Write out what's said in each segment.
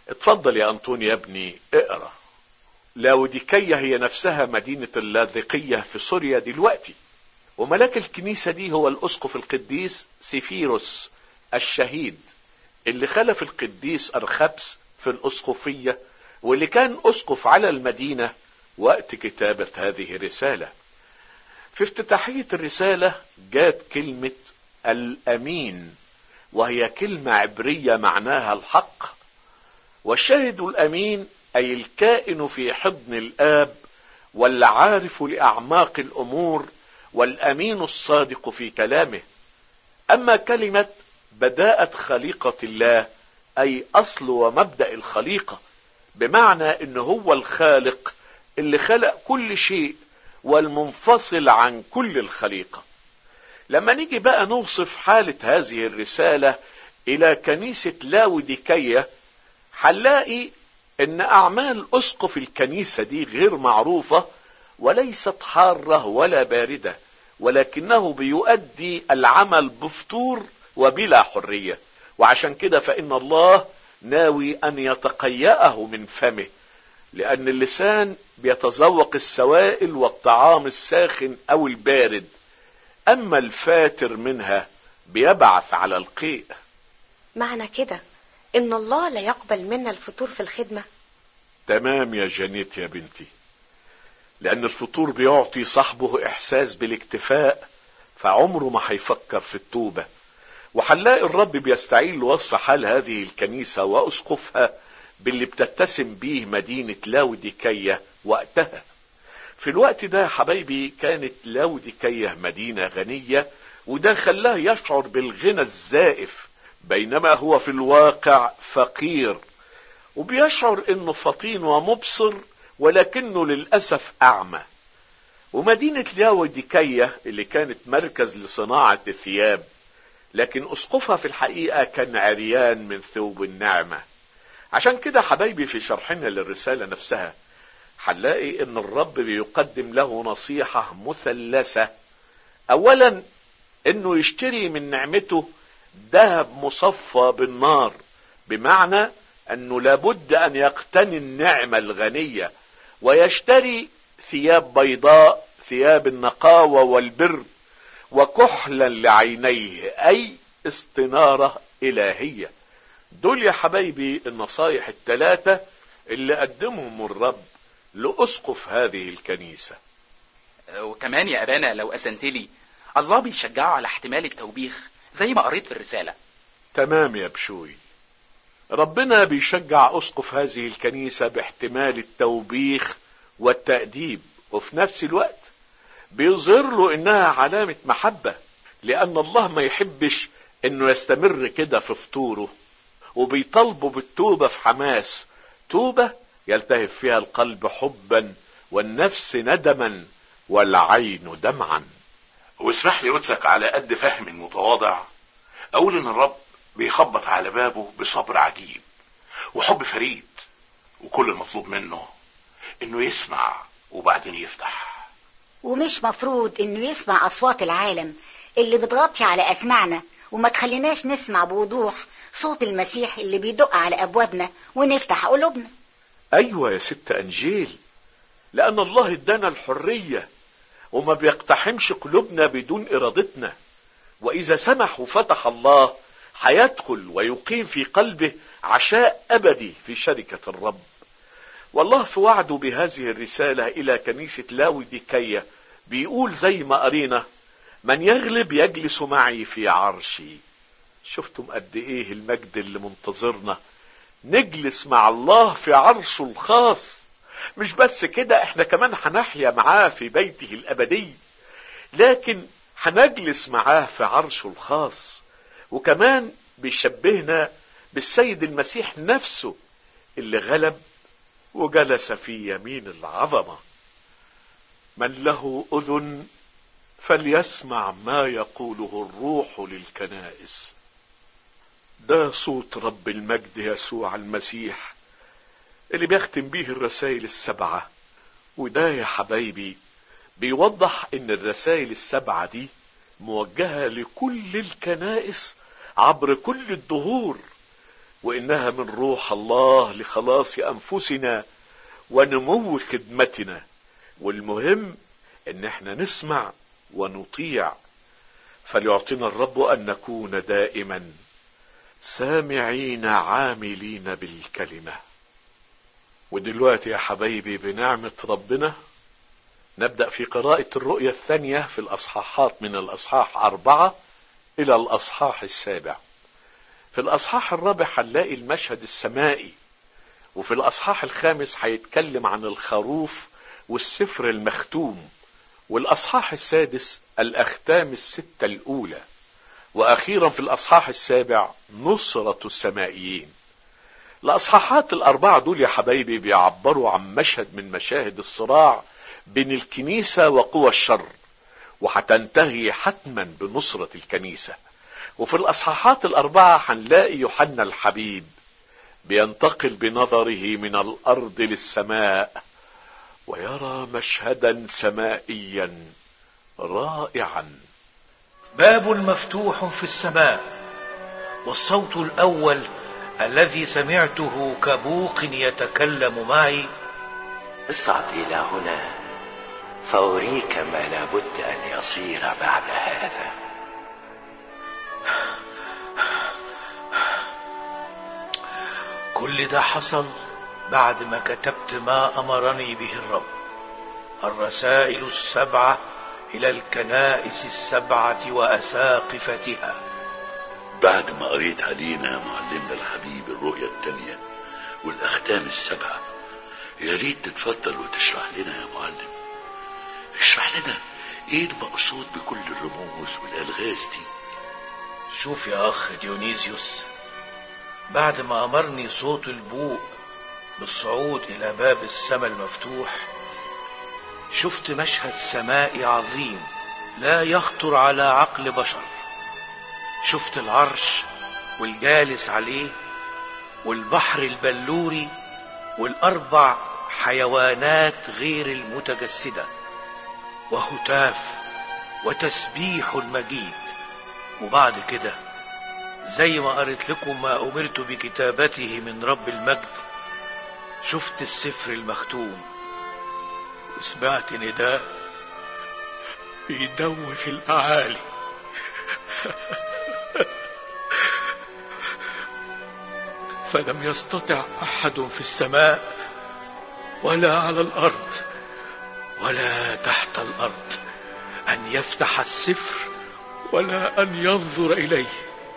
اتفضل يا أنطون يا ابني اقرأ لاوديكية هي نفسها مدينة اللاذقية في سوريا دلوقتي وملاك الكنيسة دي هو الأسقف القديس سيفيروس الشهيد اللي خلف القديس أرخبس في الأسقفية واللي كان أسقف على المدينة وقت كتابة هذه الرسالة في افتتاحية الرسالة جات كلمة الأمين وهي كلمة عبرية معناها الحق والشاهد الأمين أي الكائن في حضن الآب والعارف لأعماق الأمور والأمين الصادق في كلامه أما كلمة بداءة خليقة الله أي أصل ومبدأ الخليقة بمعنى إن هو الخالق اللي خلق كل شيء والمنفصل عن كل الخليقة لما نيجي بقى نوصف حالة هذه الرسالة إلى كنيسة لاوديكية هنلاقي إن أعمال أسقف الكنيسة دي غير معروفة وليست حارة ولا باردة ولكنه بيؤدي العمل بفطور وبلا حرية وعشان كده فإن الله ناوي أن يتقيأه من فمه لأن اللسان بيتذوق السوائل والطعام الساخن أو البارد أما الفاتر منها بيبعث على القيء معنى كده ان الله لا يقبل منا الفطور في الخدمة تمام يا جانيت يا بنتي لأن الفطور بيعطي صاحبه إحساس بالاكتفاء فعمره ما هيفكر في التوبة وهنلاقي الرب بيستعين لوصف حال هذه الكنيسة وأسقفها باللي بتتسم بيه مدينة لاوديكية وقتها في الوقت ده يا حبايبي كانت لاوديكية مدينة غنية وده خلاه يشعر بالغنى الزائف بينما هو في الواقع فقير وبيشعر انه فطين ومبصر ولكنه للأسف أعمى ومدينة لاوديكية اللي كانت مركز لصناعة الثياب لكن أسقفها في الحقيقة كان عريان من ثوب النعمة عشان كده حبايبي في شرحنا للرسالة نفسها هنلاقي ان الرب بيقدم له نصيحة مثلثة اولا انه يشتري من نعمته ذهب مصفى بالنار بمعنى انه لابد ان يقتني النعمة الغنية ويشتري ثياب بيضاء ثياب النقاوة والبر وكحلا لعينيه اي استنارة الهية دول يا حبايبي النصايح الثلاثة اللي قدمهم الرب لأسقف هذه الكنيسة وكمان يا أبانا لو أذنت لي الله بيشجعه على احتمال التوبيخ زي ما قريت في الرسالة تمام يا بشوي ربنا بيشجع أسقف هذه الكنيسة باحتمال التوبيخ والتأديب وفي نفس الوقت بيظهر له إنها علامة محبة لأن الله ما يحبش إنه يستمر كده في فطوره وبيطالبوا بالتوبة في حماس توبة يلتهب فيها القلب حبا والنفس ندما والعين دمعا واسمح لي قدسك على قد فهم المتواضع اقول ان الرب بيخبط على بابه بصبر عجيب وحب فريد وكل المطلوب منه انه يسمع وبعدين يفتح ومش مفروض انه يسمع اصوات العالم اللي بتغطي على اسمعنا وما تخليناش نسمع بوضوح صوت المسيح اللي بيدق على ابوابنا ونفتح قلوبنا ايوه يا ست انجيل لان الله ادانا الحريه وما بيقتحمش قلوبنا بدون ارادتنا واذا سمح وفتح الله هيدخل ويقيم في قلبه عشاء ابدي في شركه الرب والله في وعده بهذه الرساله الى كنيسه لاوديكيه بيقول زي ما قرينا من يغلب يجلس معي في عرشي شفتم قد ايه المجد اللي منتظرنا نجلس مع الله في عرشه الخاص مش بس كده احنا كمان هنحيا معاه في بيته الابدي لكن هنجلس معاه في عرشه الخاص وكمان بيشبهنا بالسيد المسيح نفسه اللي غلب وجلس في يمين العظمه من له اذن فليسمع ما يقوله الروح للكنائس ده صوت رب المجد يسوع المسيح اللي بيختم بيه الرسائل السبعة وده يا حبايبي بيوضح ان الرسائل السبعة دي موجهة لكل الكنائس عبر كل الدهور وإنها من روح الله لخلاص أنفسنا ونمو خدمتنا والمهم إن احنا نسمع ونطيع فليعطينا الرب أن نكون دائما سامعين عاملين بالكلمة ودلوقتي يا حبايبي بنعمة ربنا نبدأ في قراءة الرؤية الثانية في الأصحاحات من الأصحاح أربعة إلى الأصحاح السابع في الأصحاح الرابع هنلاقي المشهد السمائي وفي الأصحاح الخامس هيتكلم عن الخروف والسفر المختوم والأصحاح السادس الأختام الستة الأولى وأخيرا في الأصحاح السابع نصرة السمائيين الأصحاحات الأربعة دول يا حبايبي بيعبروا عن مشهد من مشاهد الصراع بين الكنيسة وقوى الشر وهتنتهي حتما بنصرة الكنيسة وفي الأصحاحات الأربعة هنلاقي يوحنا الحبيب بينتقل بنظره من الأرض للسماء ويرى مشهدا سمائيا رائعا باب مفتوح في السماء والصوت الأول الذي سمعته كبوق يتكلم معي اصعد إلى هنا فأريك ما لابد أن يصير بعد هذا كل ده حصل بعد ما كتبت ما أمرني به الرب الرسائل السبعة إلى الكنائس السبعة وأساقفتها بعد ما قريت علينا يا معلمنا الحبيب الرؤية التانية والأختام السبعة يا ريت تتفضل وتشرح لنا يا معلم اشرح لنا ايه المقصود بكل الرموز والألغاز دي شوف يا أخ ديونيزيوس بعد ما أمرني صوت البوق بالصعود إلى باب السماء المفتوح شفت مشهد سمائي عظيم لا يخطر على عقل بشر شفت العرش والجالس عليه والبحر البلوري والأربع حيوانات غير المتجسدة وهتاف وتسبيح مجيد وبعد كده زي ما قريت لكم ما أمرت بكتابته من رب المجد شفت السفر المختوم وسمعت نداء بيدوي في الأعالي فلم يستطع أحد في السماء ولا على الأرض ولا تحت الأرض أن يفتح السفر ولا أن ينظر إليه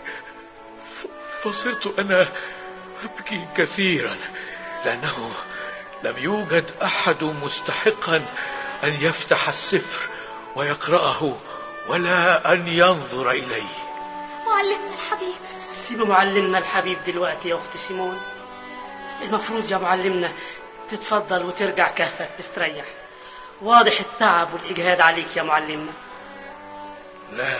فصرت أنا أبكي كثيرا لأنه لم يوجد أحد مستحقا أن يفتح السفر ويقرأه ولا أن ينظر إليه معلمنا الحبيب سيب معلمنا الحبيب دلوقتي يا أخت سيمون المفروض يا معلمنا تتفضل وترجع كهفك تستريح واضح التعب والإجهاد عليك يا معلمنا لا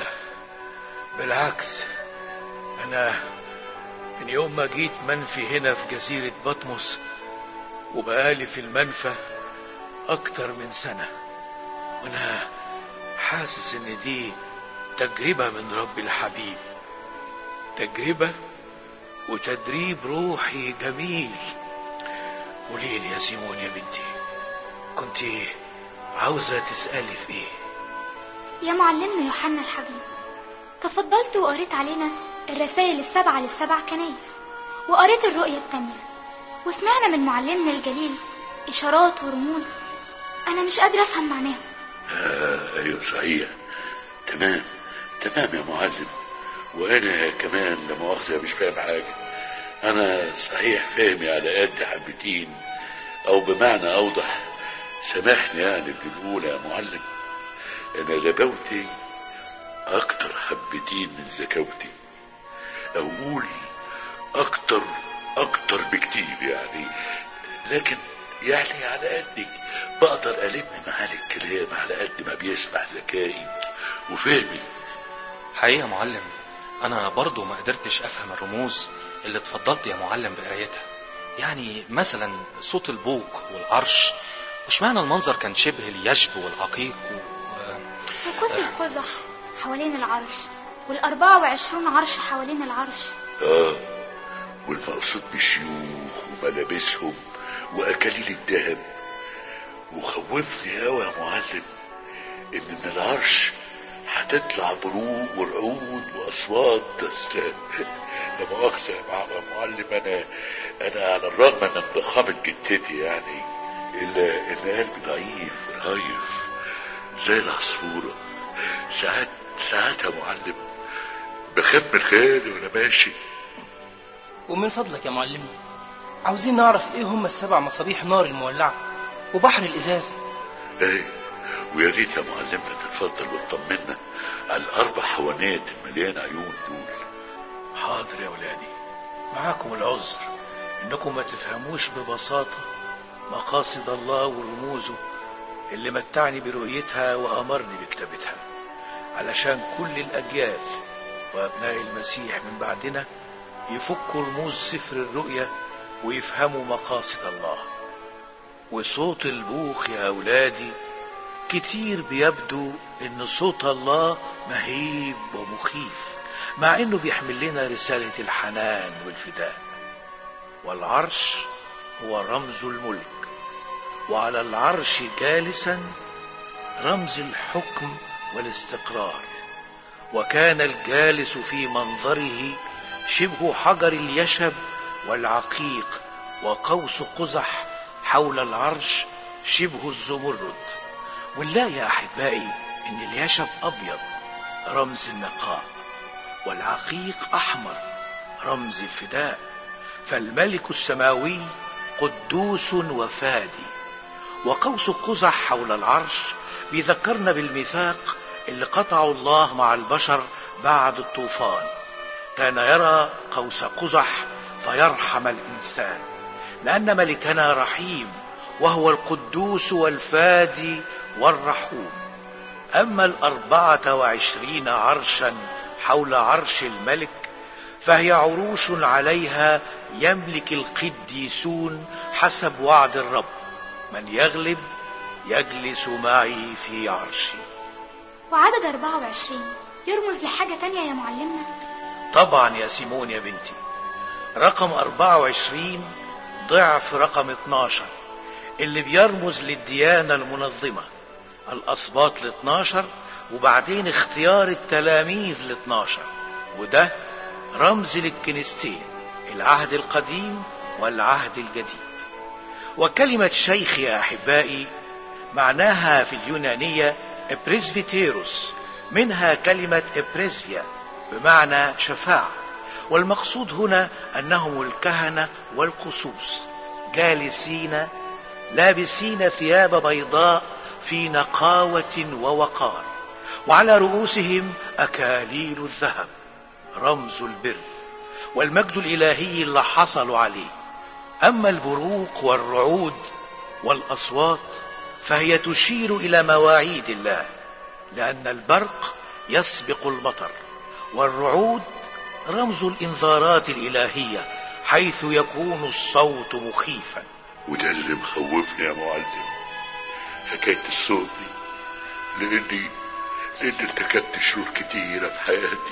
بالعكس أنا من يوم ما جيت منفي هنا في جزيرة بطمس وبقالي في المنفى أكتر من سنة وأنا حاسس إن دي تجربة من رب الحبيب تجربة وتدريب روحي جميل قوليلي يا سيمون يا بنتي كنت عاوزة تسألي في إيه يا معلمنا يوحنا الحبيب تفضلت وقريت علينا الرسائل السبعة للسبع كنايس وقريت الرؤية التانية وسمعنا من معلمنا الجليل إشارات ورموز أنا مش قادرة أفهم معناهم آه ايوه صحيح تمام تمام يا معلم وانا كمان لا مؤاخذه مش فاهم حاجه انا صحيح فاهمي على قد حبتين او بمعنى اوضح سامحني يعني في الاولى يا معلم انا غباوتي اكتر حبتين من ذكاوتي اقول اكتر اكتر بكتير يعني لكن يعني على قدك بقدر الم معاه الكلام على قد ما بيسمع ذكائي وفهمي حقيقة يا معلم أنا برضو ما قدرتش أفهم الرموز اللي اتفضلت يا معلم بقرايتها يعني مثلا صوت البوق والعرش وش معنى المنظر كان شبه اليشب والعقيق و... وقوس القزح حوالين العرش والأربعة وعشرون عرش حوالين العرش اه والمقصود بشيوخ وملابسهم واكاليل الذهب وخوفني قوي يا معلم ان من العرش هتطلع بروق ورعود واصوات أصل لا مؤاخذة يا مع- يا معلم انا انا على الرغم من ضخامة جتتي يعني الا ان قلبي ضعيف رهيف زي العصفورة ساعات ساعات يا معلم بخاف من خيالي وانا ماشي ومن فضلك يا معلمنا عاوزين نعرف ايه هم السبع مصابيح نار المولعة وبحر الازاز ايه ويا ريت يا معلمنا تتفضل وتطمنا على الاربع حوانيت المليان عيون دول حاضر يا ولادي معاكم العذر انكم ما تفهموش ببساطة مقاصد الله ورموزه اللي متعني برؤيتها وامرني بكتابتها علشان كل الاجيال وابناء المسيح من بعدنا يفكوا رموز سفر الرؤيا ويفهموا مقاصد الله وصوت البوخ يا اولادي كتير بيبدو ان صوت الله مهيب ومخيف مع انه بيحمل لنا رسالة الحنان والفداء والعرش هو رمز الملك وعلى العرش جالسا رمز الحكم والاستقرار وكان الجالس في منظره شبه حجر اليشب والعقيق وقوس قزح حول العرش شبه الزمرد ونلاقي يا احبائي ان اليشب ابيض رمز النقاء والعقيق احمر رمز الفداء فالملك السماوي قدوس وفادي وقوس قزح حول العرش بيذكرنا بالميثاق اللي قطعه الله مع البشر بعد الطوفان كان يرى قوس قزح فيرحم الإنسان لأن ملكنا رحيم وهو القدوس والفادي والرحوم أما الأربعة وعشرين عرشا حول عرش الملك فهي عروش عليها يملك القديسون حسب وعد الرب من يغلب يجلس معي في عرشي وعدد 24 يرمز لحاجة تانية يا معلمنا طبعا يا سيمون يا بنتي رقم 24 ضعف رقم 12 اللي بيرمز للديانة المنظمة الأسباط ل 12 وبعدين اختيار التلاميذ ل 12 وده رمز للكنيستين العهد القديم والعهد الجديد وكلمة شيخ يا أحبائي معناها في اليونانية إبريسفيتيروس منها كلمة إبريسفيا بمعنى شفاعة والمقصود هنا أنهم الكهنة والقصوص جالسين لابسين ثياب بيضاء في نقاوة ووقار وعلى رؤوسهم أكاليل الذهب رمز البر والمجد الإلهي اللي حصلوا عليه أما البروق والرعود والأصوات فهي تشير إلى مواعيد الله لأن البرق يسبق المطر والرعود رمز الإنذارات الإلهية حيث يكون الصوت مخيفا وده اللي مخوفني يا معلم حكاية الصوت دي لأني لأني ارتكبت شرور كتيرة في حياتي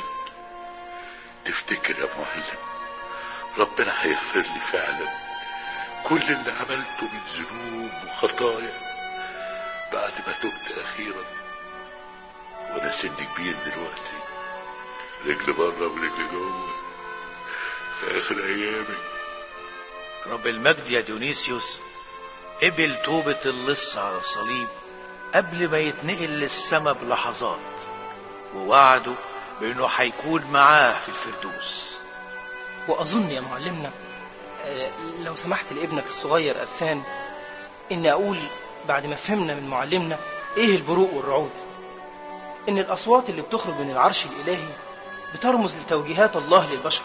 تفتكر يا معلم ربنا هيغفر لي فعلا كل اللي عملته من ذنوب وخطايا بعد ما تبت أخيرا وأنا سن كبير دلوقتي رجل بره ورجل جوه في آخر أيامي رب المجد يا ديونيسيوس قبل توبة اللص على الصليب قبل ما يتنقل للسماء بلحظات ووعده بأنه هيكون معاه في الفردوس وأظن يا معلمنا آه، لو سمحت لابنك الصغير أرسان إن أقول بعد ما فهمنا من معلمنا إيه البروق والرعود إن الأصوات اللي بتخرج من العرش الإلهي بترمز لتوجيهات الله للبشر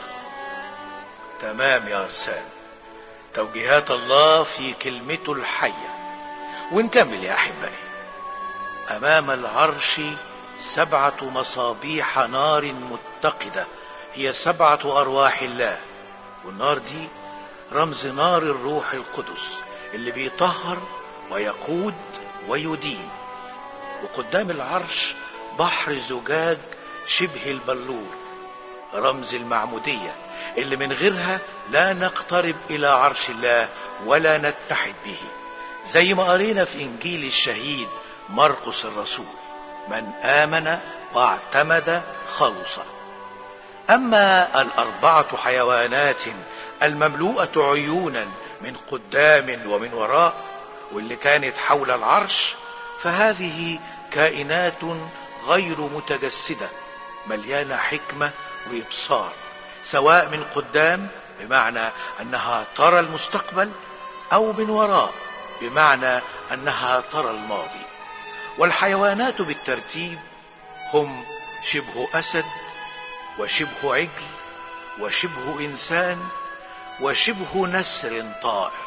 تمام يا أرسان توجيهات الله في كلمته الحية ونكمل يا أحبائي أمام العرش سبعة مصابيح نار متقدة هي سبعة أرواح الله والنار دي رمز نار الروح القدس اللي بيطهر ويقود ويدين وقدام العرش بحر زجاج شبه البلور رمز المعمودية اللي من غيرها لا نقترب إلى عرش الله ولا نتحد به زي ما قرينا في إنجيل الشهيد مرقس الرسول من آمن واعتمد خلص أما الأربعة حيوانات المملوءة عيونا من قدام ومن وراء واللي كانت حول العرش فهذه كائنات غير متجسدة مليانة حكمة وإبصار سواء من قدام بمعنى أنها ترى المستقبل أو من وراء بمعنى أنها ترى الماضي والحيوانات بالترتيب هم شبه أسد وشبه عجل وشبه إنسان وشبه نسر طائر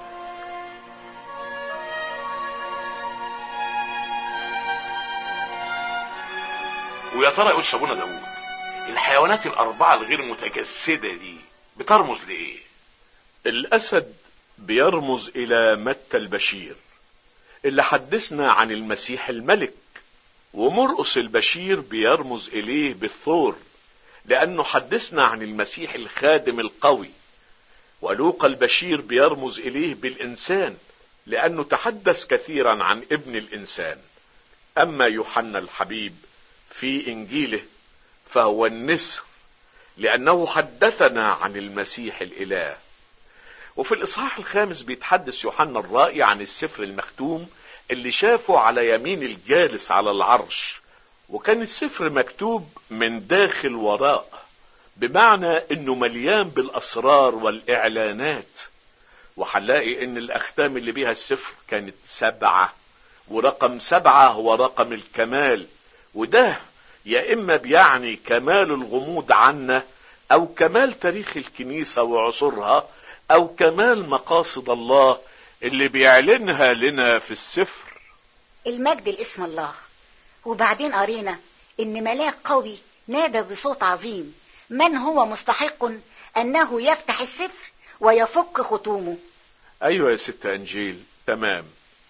ويا ترى يقول ابونا داوود الحيوانات الاربعه الغير متجسده دي بترمز لايه الأسد بيرمز إلى متى البشير اللي حدثنا عن المسيح الملك ومرقس البشير بيرمز إليه بالثور لأنه حدثنا عن المسيح الخادم القوي ولوقا البشير بيرمز إليه بالإنسان لأنه تحدث كثيرا عن ابن الإنسان أما يوحنا الحبيب في إنجيله فهو النسر لأنه حدثنا عن المسيح الإله وفي الإصحاح الخامس بيتحدث يوحنا الرائي عن السفر المختوم اللي شافه على يمين الجالس على العرش وكان السفر مكتوب من داخل وراء بمعنى انه مليان بالاسرار والاعلانات وهنلاقي ان الاختام اللي بيها السفر كانت سبعة ورقم سبعة هو رقم الكمال وده يا اما بيعني كمال الغموض عنا او كمال تاريخ الكنيسة وعصورها او كمال مقاصد الله اللي بيعلنها لنا في السفر المجد لاسم الله وبعدين قرينا ان ملاك قوي نادى بصوت عظيم من هو مستحق انه يفتح السفر ويفك ختومه ايوه يا ست انجيل تمام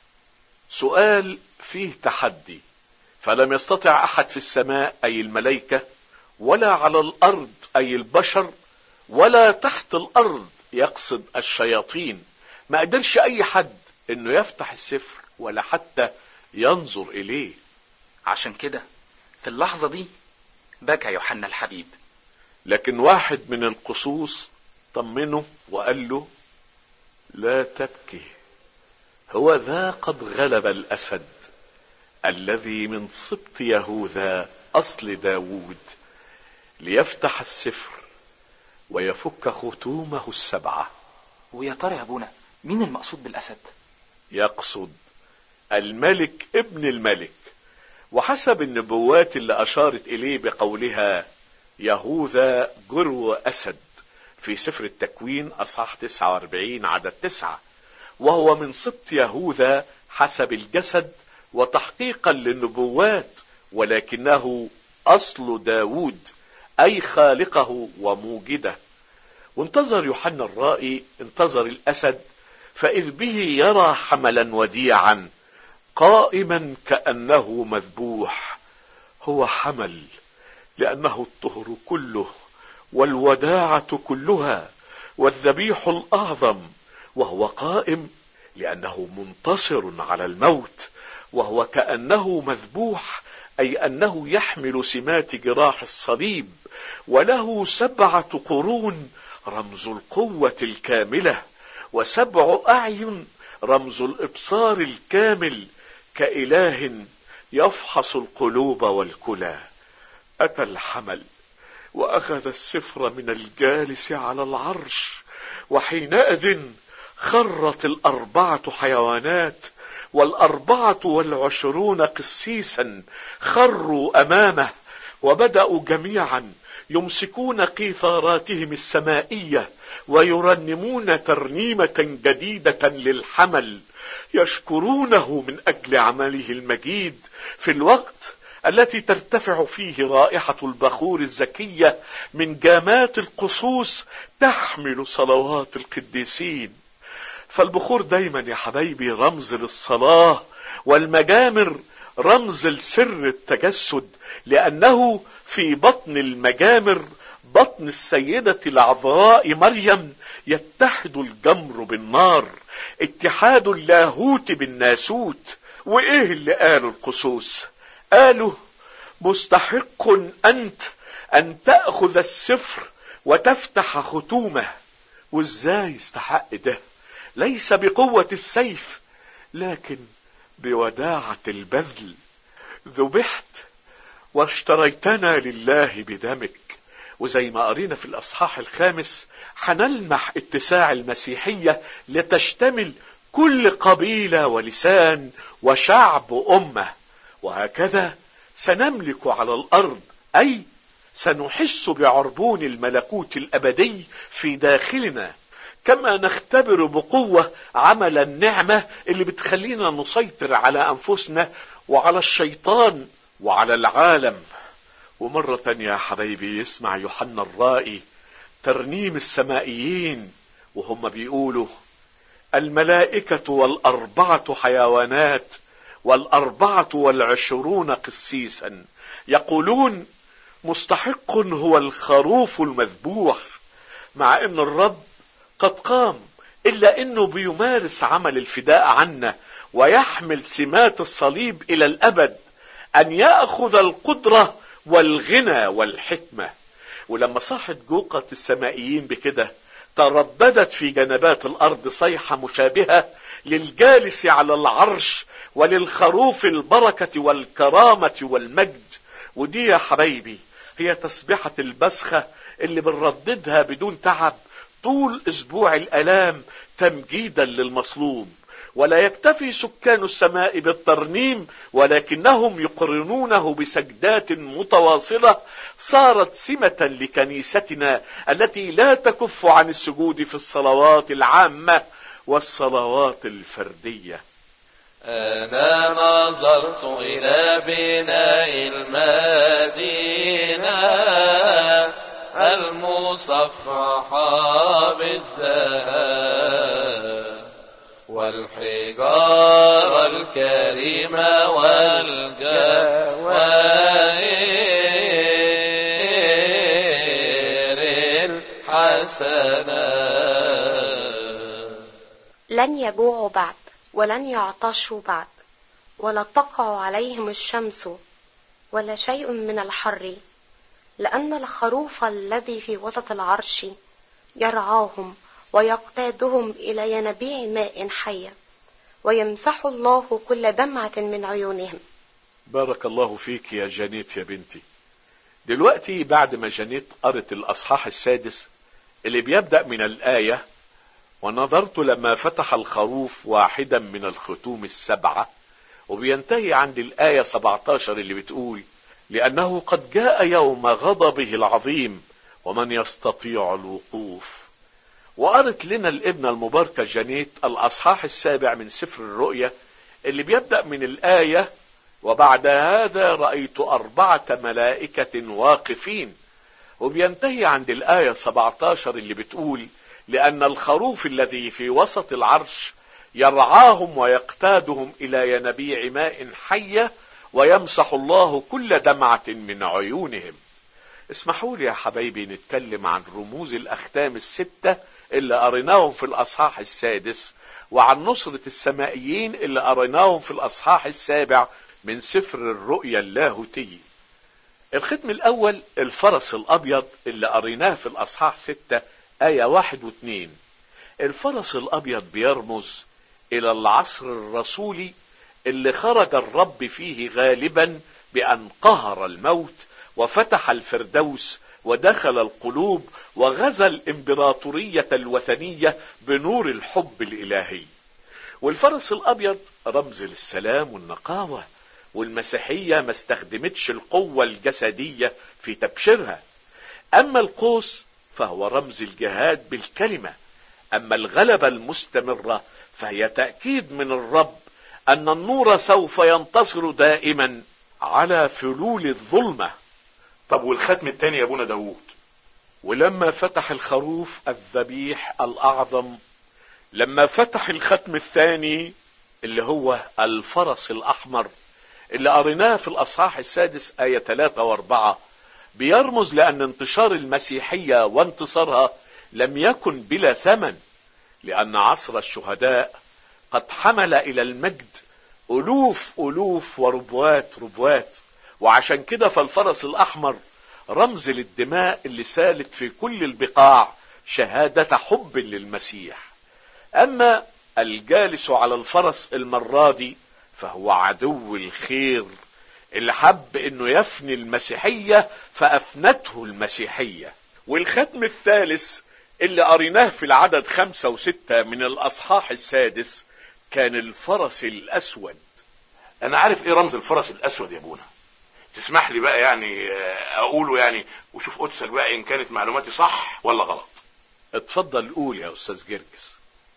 سؤال فيه تحدي فلم يستطع احد في السماء اي الملائكه ولا على الارض اي البشر ولا تحت الارض يقصد الشياطين ما قدرش اي حد انه يفتح السفر ولا حتى ينظر اليه عشان كده في اللحظة دي بكى يوحنا الحبيب لكن واحد من القصوص طمنه وقال له لا تبكي هو ذا قد غلب الاسد الذي من سبط يهوذا اصل داوود ليفتح السفر ويفك ختومه السبعه ويا ترى يا ابونا مين المقصود بالاسد يقصد الملك ابن الملك وحسب النبوات اللي اشارت اليه بقولها يهوذا جرو اسد في سفر التكوين اصحاح 49 عدد تسعة وهو من سبط يهوذا حسب الجسد وتحقيقا للنبوات ولكنه اصل داود اي خالقه وموجده وانتظر يوحنا الرائي انتظر الاسد فاذ به يرى حملا وديعا قائما كانه مذبوح هو حمل لانه الطهر كله والوداعه كلها والذبيح الاعظم وهو قائم لانه منتصر على الموت وهو كانه مذبوح اي انه يحمل سمات جراح الصليب وله سبعه قرون رمز القوه الكامله وسبع اعين رمز الابصار الكامل كاله يفحص القلوب والكلى اتى الحمل واخذ السفر من الجالس على العرش وحينئذ خرت الاربعه حيوانات والاربعه والعشرون قسيسا خروا امامه وبداوا جميعا يمسكون قيثاراتهم السمائيه ويرنمون ترنيمه جديده للحمل يشكرونه من اجل عمله المجيد في الوقت التي ترتفع فيه رائحه البخور الزكيه من جامات القصوص تحمل صلوات القديسين فالبخور دايما يا حبايبي رمز للصلاه والمجامر رمز لسر التجسد لانه في بطن المجامر بطن السيدة العذراء مريم يتحد الجمر بالنار اتحاد اللاهوت بالناسوت وايه اللي قاله القصوص قالوا مستحق انت ان تأخذ السفر وتفتح ختومه وازاي استحق ده ليس بقوة السيف لكن بوداعة البذل ذبحت واشتريتنا لله بدمك وزي ما قرينا في الاصحاح الخامس هنلمح اتساع المسيحية لتشتمل كل قبيلة ولسان وشعب وامة وهكذا سنملك على الارض اي سنحس بعربون الملكوت الابدي في داخلنا كما نختبر بقوة عمل النعمة اللي بتخلينا نسيطر على انفسنا وعلى الشيطان وعلى العالم ومرة تانية يا حبايبي يسمع يوحنا الرائي ترنيم السمائيين وهم بيقولوا الملائكة والأربعة حيوانات والأربعة والعشرون قسيسا يقولون مستحق هو الخروف المذبوح مع ان الرب قد قام الا انه بيمارس عمل الفداء عنا ويحمل سمات الصليب الى الابد ان ياخذ القدره والغنى والحكمه ولما صاحت جوقة السمائيين بكده ترددت في جنبات الارض صيحه مشابهه للجالس على العرش وللخروف البركه والكرامه والمجد ودي يا حبايبي هي تسبحه البسخه اللي بنرددها بدون تعب طول اسبوع الالام تمجيدا للمصلوب ولا يكتفي سكان السماء بالترنيم ولكنهم يقرنونه بسجدات متواصله صارت سمه لكنيستنا التي لا تكف عن السجود في الصلوات العامه والصلوات الفرديه أنا نظرت إلى بناء المدينة المصفحة بالذهب والحجارة الكريمة والجواهر الحسنة لن يجوعوا بعد ولن يعطشوا بعد ولا تقع عليهم الشمس ولا شيء من الحر لأن الخروف الذي في وسط العرش يرعاهم ويقتادهم إلى ينابيع ماء حية ويمسح الله كل دمعة من عيونهم بارك الله فيك يا جانيت يا بنتي دلوقتي بعد ما جانيت قرت الأصحاح السادس اللي بيبدأ من الآية ونظرت لما فتح الخروف واحدا من الختوم السبعة وبينتهي عند الآية 17 اللي بتقول لأنه قد جاء يوم غضبه العظيم ومن يستطيع الوقوف وقرت لنا الابنة المباركة جانيت الأصحاح السابع من سفر الرؤيا اللي بيبدأ من الآية وبعد هذا رأيت أربعة ملائكة واقفين وبينتهي عند الآية 17 اللي بتقول لأن الخروف الذي في وسط العرش يرعاهم ويقتادهم إلى ينابيع ماء حية ويمسح الله كل دمعة من عيونهم اسمحوا لي يا حبايبي نتكلم عن رموز الأختام الستة اللي قريناهم في الأصحاح السادس وعن نصرة السمائيين اللي قريناهم في الأصحاح السابع من سفر الرؤيا اللاهوتي الختم الأول الفرس الأبيض اللي قريناه في الأصحاح ستة آية واحد واثنين الفرس الأبيض بيرمز إلى العصر الرسولي اللي خرج الرب فيه غالبا بأن قهر الموت وفتح الفردوس ودخل القلوب وغزا الإمبراطورية الوثنية بنور الحب الإلهي والفرس الأبيض رمز للسلام والنقاوة والمسيحية ما استخدمتش القوة الجسدية في تبشيرها أما القوس فهو رمز الجهاد بالكلمة أما الغلبة المستمرة فهي تأكيد من الرب أن النور سوف ينتصر دائما على فلول الظلمة طب والختم التاني يا ابونا داوود ولما فتح الخروف الذبيح الأعظم لما فتح الختم الثاني اللي هو الفرس الأحمر اللي قريناه في الأصحاح السادس آية ثلاثة وأربعة بيرمز لأن انتشار المسيحية وانتصارها لم يكن بلا ثمن لأن عصر الشهداء قد حمل إلى المجد ألوف ألوف وربوات ربوات وعشان كده فالفرس الأحمر رمز للدماء اللي سالت في كل البقاع شهادة حب للمسيح أما الجالس على الفرس المرة دي فهو عدو الخير اللي حب انه يفني المسيحية فافنته المسيحية والختم الثالث اللي قريناه في العدد خمسة وستة من الاصحاح السادس كان الفرس الاسود انا عارف ايه رمز الفرس الاسود يا ابونا تسمح لي بقى يعني آه، اقوله يعني وشوف قدسك بقى ان كانت معلوماتي صح ولا غلط اتفضل قول يا استاذ جرجس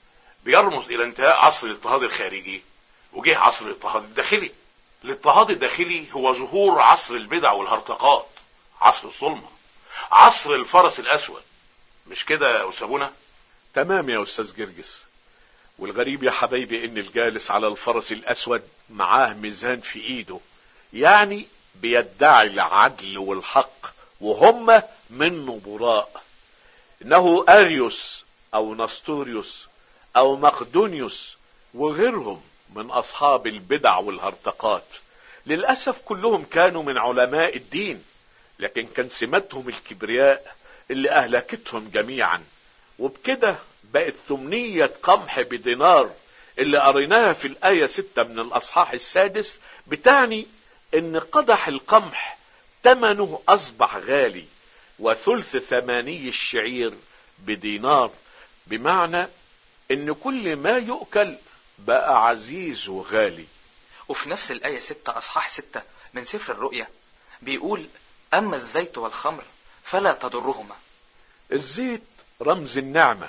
بيرمز الى انتهاء عصر الاضطهاد الخارجي وجه عصر الاضطهاد الداخلي الاضطهاد الداخلي هو ظهور عصر البدع والهرطقات عصر الظلمه عصر الفرس الاسود مش كده يا أسابونا تمام يا استاذ جرجس والغريب يا حبايبي ان الجالس على الفرس الاسود معاه ميزان في ايده يعني بيدعي العدل والحق وهم منه براء انه اريوس او نستوريوس او مقدونيوس وغيرهم من اصحاب البدع والهرطقات للاسف كلهم كانوا من علماء الدين لكن كان سمتهم الكبرياء اللي اهلكتهم جميعا وبكده بقت ثمنية قمح بدينار اللي قريناها في الآية ستة من الأصحاح السادس بتعني إن قدح القمح ثمنه أصبح غالي وثلث ثماني الشعير بدينار بمعنى إن كل ما يؤكل بقى عزيز وغالي وفي نفس الآية ستة أصحاح ستة من سفر الرؤيا بيقول أما الزيت والخمر فلا تضرهما الزيت رمز النعمة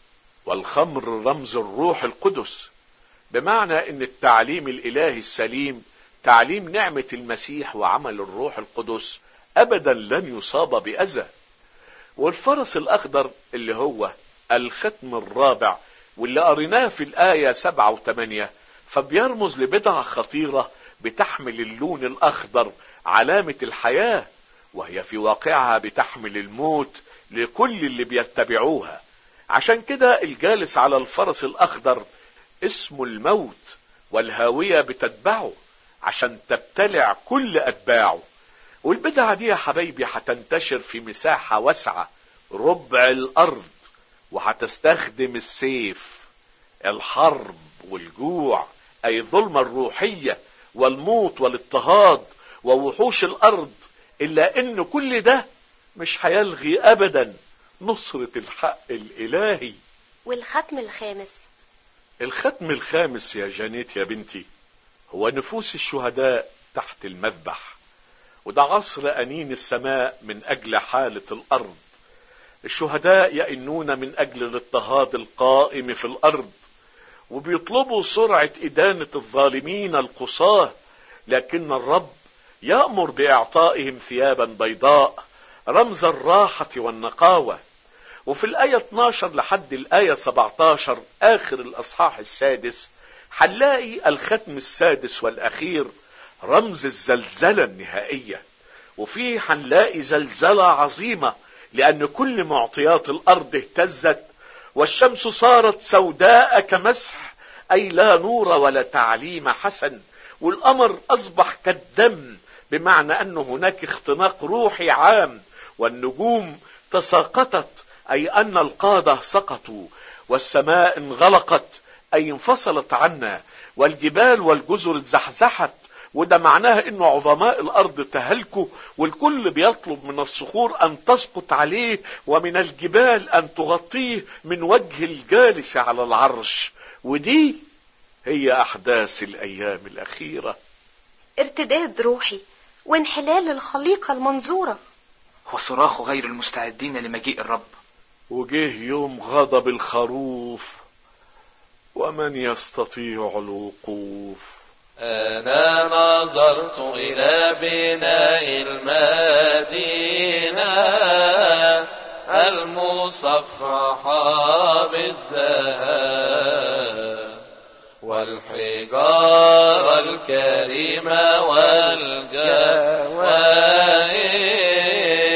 والخمر رمز الروح القدس بمعنى ان التعليم الالهي السليم تعليم نعمة المسيح وعمل الروح القدس ابدا لن يصاب باذى والفرس الاخضر اللي هو الختم الرابع واللي قريناه في الآية سبعة وثمانية فبيرمز لبدعة خطيرة بتحمل اللون الأخضر علامة الحياة وهي في واقعها بتحمل الموت لكل اللي بيتبعوها عشان كده الجالس على الفرس الأخضر اسمه الموت والهاوية بتتبعه عشان تبتلع كل أتباعه والبدعة دي يا حبايبي هتنتشر في مساحة واسعة ربع الأرض وهتستخدم السيف الحرب والجوع أي الظلمة الروحية والموت والاضطهاد ووحوش الأرض إلا إن كل ده مش هيلغي أبدا نصرة الحق الإلهي والختم الخامس الختم الخامس يا جانيت يا بنتي هو نفوس الشهداء تحت المذبح وده عصر أنين السماء من أجل حالة الأرض الشهداء يئنون من أجل الاضطهاد القائم في الأرض وبيطلبوا سرعة إدانة الظالمين القصاة لكن الرب يأمر بإعطائهم ثيابا بيضاء رمز الراحة والنقاوة وفي الآية 12 لحد الآية 17 آخر الأصحاح السادس هنلاقي الختم السادس والأخير رمز الزلزلة النهائية وفيه هنلاقي زلزلة عظيمة لأن كل معطيات الأرض اهتزت والشمس صارت سوداء كمسح أي لا نور ولا تعليم حسن والقمر أصبح كالدم بمعنى أن هناك اختناق روحي عام والنجوم تساقطت أي أن القادة سقطوا والسماء انغلقت أي انفصلت عنا والجبال والجزر اتزحزحت وده معناه ان عظماء الارض تهلكوا والكل بيطلب من الصخور ان تسقط عليه ومن الجبال ان تغطيه من وجه الجالس على العرش ودي هي احداث الايام الاخيره ارتداد روحي وانحلال الخليقة المنظورة وصراخ غير المستعدين لمجيء الرب وجه يوم غضب الخروف ومن يستطيع الوقوف أنا نظرت إلى بناء المدينة المصفحة بالذهب والحجارة الكريمة والجواهر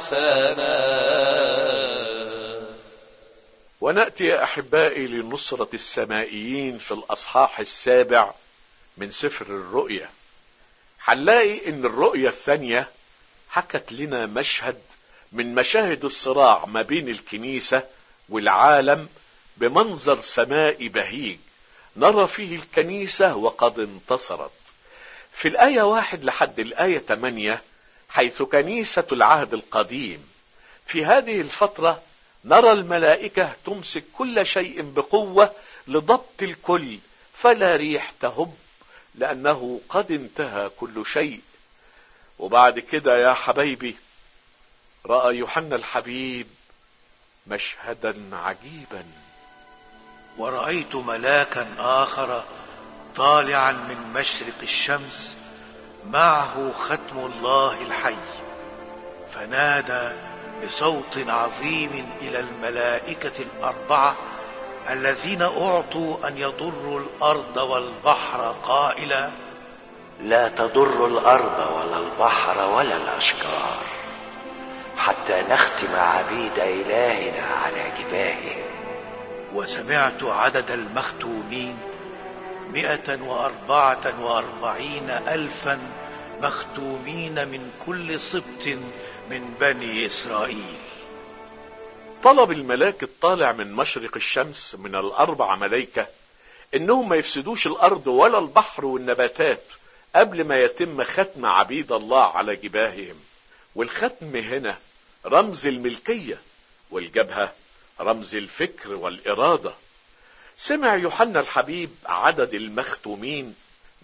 حسنا وناتي يا احبائي لنصره السمائيين في الاصحاح السابع من سفر الرؤيا هنلاقي ان الرؤيا الثانيه حكت لنا مشهد من مشاهد الصراع ما بين الكنيسه والعالم بمنظر سمائي بهيج نرى فيه الكنيسه وقد انتصرت في الايه واحد لحد الايه 8 حيث كنيسه العهد القديم في هذه الفتره نرى الملائكه تمسك كل شيء بقوه لضبط الكل فلا ريح تهب لانه قد انتهى كل شيء وبعد كده يا حبايبي راى يوحنا الحبيب مشهدا عجيبا ورأيت ملاكا آخر طالعا من مشرق الشمس معه ختم الله الحي فنادى بصوت عظيم إلى الملائكة الأربعة الذين أعطوا أن يضروا الأرض والبحر قائلا لا تضر الارض ولا البحر ولا الاشجار حتى نختم عبيد الهنا على جباههم وسمعت عدد المختومين مئة وأربعة وأربعين ألفا مختومين من كل سبط من بني إسرائيل طلب الملاك الطالع من مشرق الشمس من الاربع ملائكه انهم ما يفسدوش الارض ولا البحر والنباتات قبل ما يتم ختم عبيد الله على جباههم والختم هنا رمز الملكيه والجبهه رمز الفكر والاراده سمع يوحنا الحبيب عدد المختومين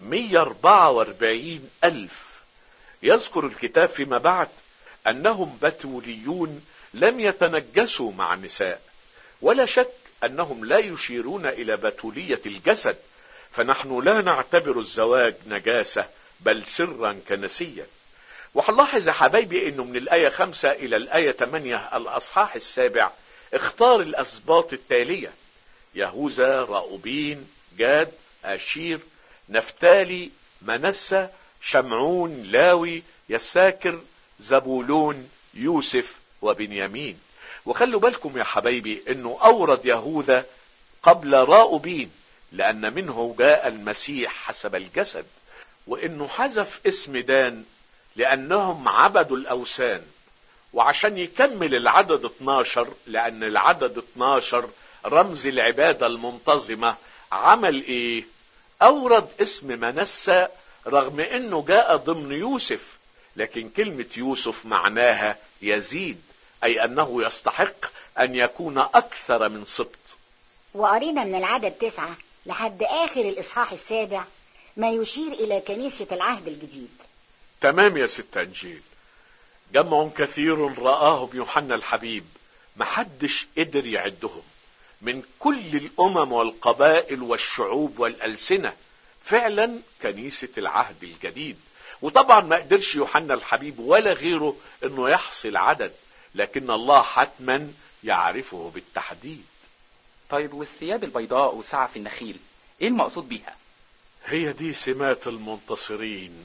144 ألف يذكر الكتاب فيما بعد أنهم بتوليون لم يتنجسوا مع النساء ولا شك أنهم لا يشيرون إلى بتولية الجسد فنحن لا نعتبر الزواج نجاسة بل سرا كنسيا وهنلاحظ يا حبايبي انه من الآية خمسة إلى الآية 8 الأصحاح السابع اختار الأسباط التالية يهوذا راؤوبين جاد آشير نفتالي منسى شمعون لاوي يساكر زبولون يوسف وبنيامين وخلوا بالكم يا حبايبي انه اورد يهوذا قبل راؤوبين لان منه جاء المسيح حسب الجسد وانه حذف اسم دان لانهم عبدوا الاوثان وعشان يكمل العدد 12 لان العدد 12 رمز العبادة المنتظمة عمل ايه اورد اسم منسى رغم انه جاء ضمن يوسف لكن كلمة يوسف معناها يزيد اي انه يستحق ان يكون اكثر من سبط وقرينا من العدد تسعة لحد آخر الإصحاح السابع ما يشير إلى كنيسة العهد الجديد تمام يا ست انجيل جمع كثير رآهم يوحنا الحبيب محدش قدر يعدهم من كل الامم والقبائل والشعوب والالسنه فعلا كنيسه العهد الجديد وطبعا ما قدرش يوحنا الحبيب ولا غيره انه يحصل عدد لكن الله حتما يعرفه بالتحديد طيب والثياب البيضاء وسعف النخيل ايه المقصود بيها هي دي سمات المنتصرين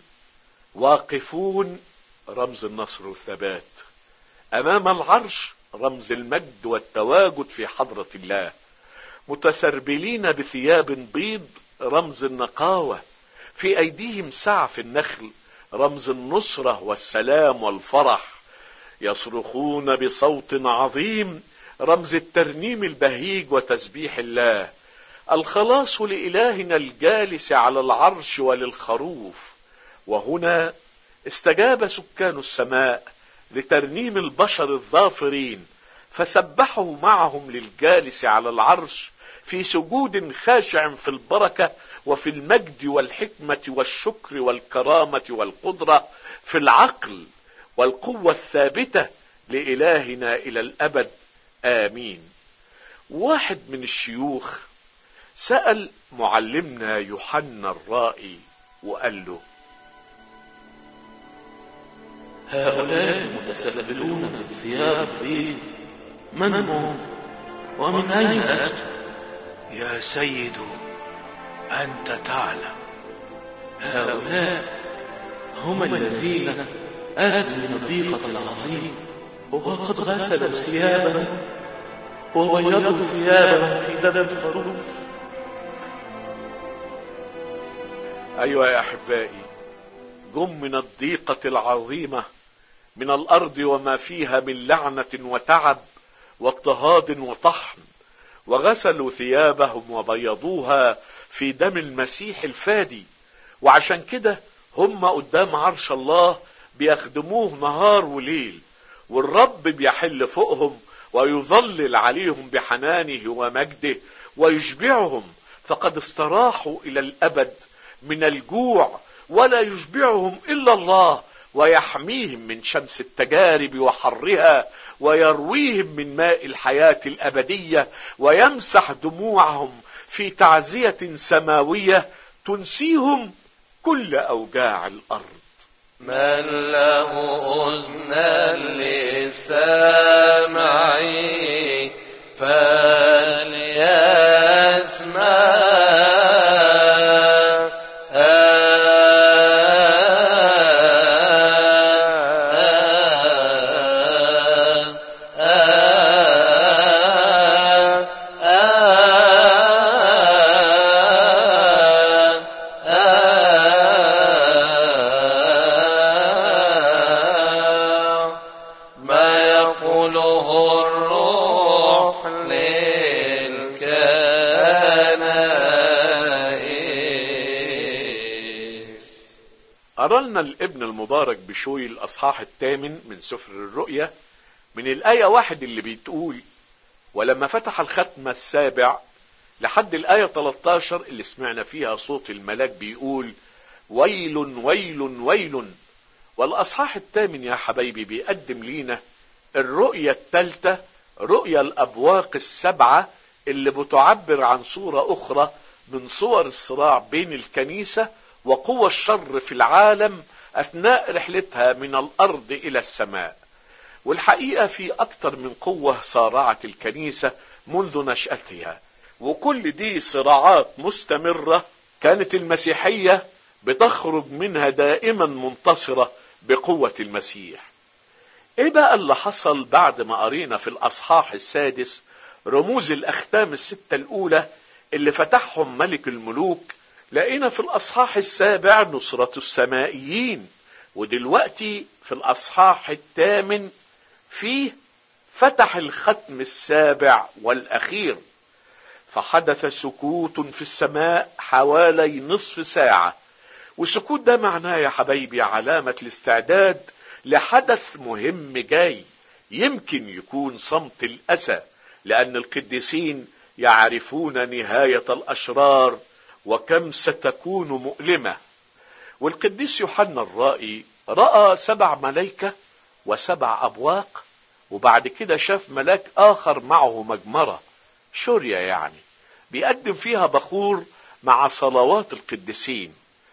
واقفون رمز النصر والثبات امام العرش رمز المجد والتواجد في حضره الله متسربلين بثياب بيض رمز النقاوه في ايديهم سعف النخل رمز النصره والسلام والفرح يصرخون بصوت عظيم رمز الترنيم البهيج وتسبيح الله الخلاص لالهنا الجالس على العرش وللخروف وهنا استجاب سكان السماء لترنيم البشر الظافرين فسبحوا معهم للجالس على العرش في سجود خاشع في البركه وفي المجد والحكمه والشكر والكرامه والقدره في العقل والقوه الثابته لالهنا الى الابد امين واحد من الشيوخ سال معلمنا يوحنا الرائي وقال له هؤلاء المتسللون من ثياب بيض من هم ومن أين أتوا يا سيد أنت تعلم هؤلاء هم الذين أتوا من الضيقة العظيم وقد غسلوا ثيابهم وبيضوا ثيابهم في دم الخروف أيها يا أحبائي جم من الضيقة العظيمة من الأرض وما فيها من لعنة وتعب واضطهاد وطحن وغسلوا ثيابهم وبيضوها في دم المسيح الفادي وعشان كده هم قدام عرش الله بيخدموه نهار وليل والرب بيحل فوقهم ويظلل عليهم بحنانه ومجده ويشبعهم فقد استراحوا الى الابد من الجوع ولا يشبعهم الا الله ويحميهم من شمس التجارب وحرها ويرويهم من ماء الحياه الابديه ويمسح دموعهم في تعزيه سماويه تنسيهم كل اوجاع الارض من له أذنا للسمع فليسمع ما يقوله الروح للكنائس أرلنا الابن المبارك بشوي الأصحاح الثامن من سفر الرؤيا من الآية واحد اللي بتقول ولما فتح الختم السابع لحد الآية 13 اللي سمعنا فيها صوت الملاك بيقول ويل ويل ويل والأصحاح الثامن يا حبايبي بيقدم لينا الرؤية الثالثة رؤيا الأبواق السبعة اللي بتعبر عن صورة أخرى من صور الصراع بين الكنيسة وقوى الشر في العالم أثناء رحلتها من الأرض إلى السماء والحقيقة في أكثر من قوة صارعت الكنيسة منذ نشأتها وكل دي صراعات مستمرة كانت المسيحية بتخرج منها دائما منتصرة بقوة المسيح ايه بقى اللي حصل بعد ما قرينا في الاصحاح السادس رموز الاختام الستة الاولى اللي فتحهم ملك الملوك لقينا في الاصحاح السابع نصرة السمائيين ودلوقتي في الاصحاح الثامن فيه فتح الختم السابع والاخير فحدث سكوت في السماء حوالي نصف ساعة والسكوت ده معناه يا حبايبي علامة الاستعداد لحدث مهم جاي يمكن يكون صمت الأسى لأن القديسين يعرفون نهاية الأشرار وكم ستكون مؤلمة والقديس يوحنا الرائي رأى سبع ملائكة وسبع أبواق وبعد كده شاف ملاك آخر معه مجمرة شوريا يعني بيقدم فيها بخور مع صلوات القديسين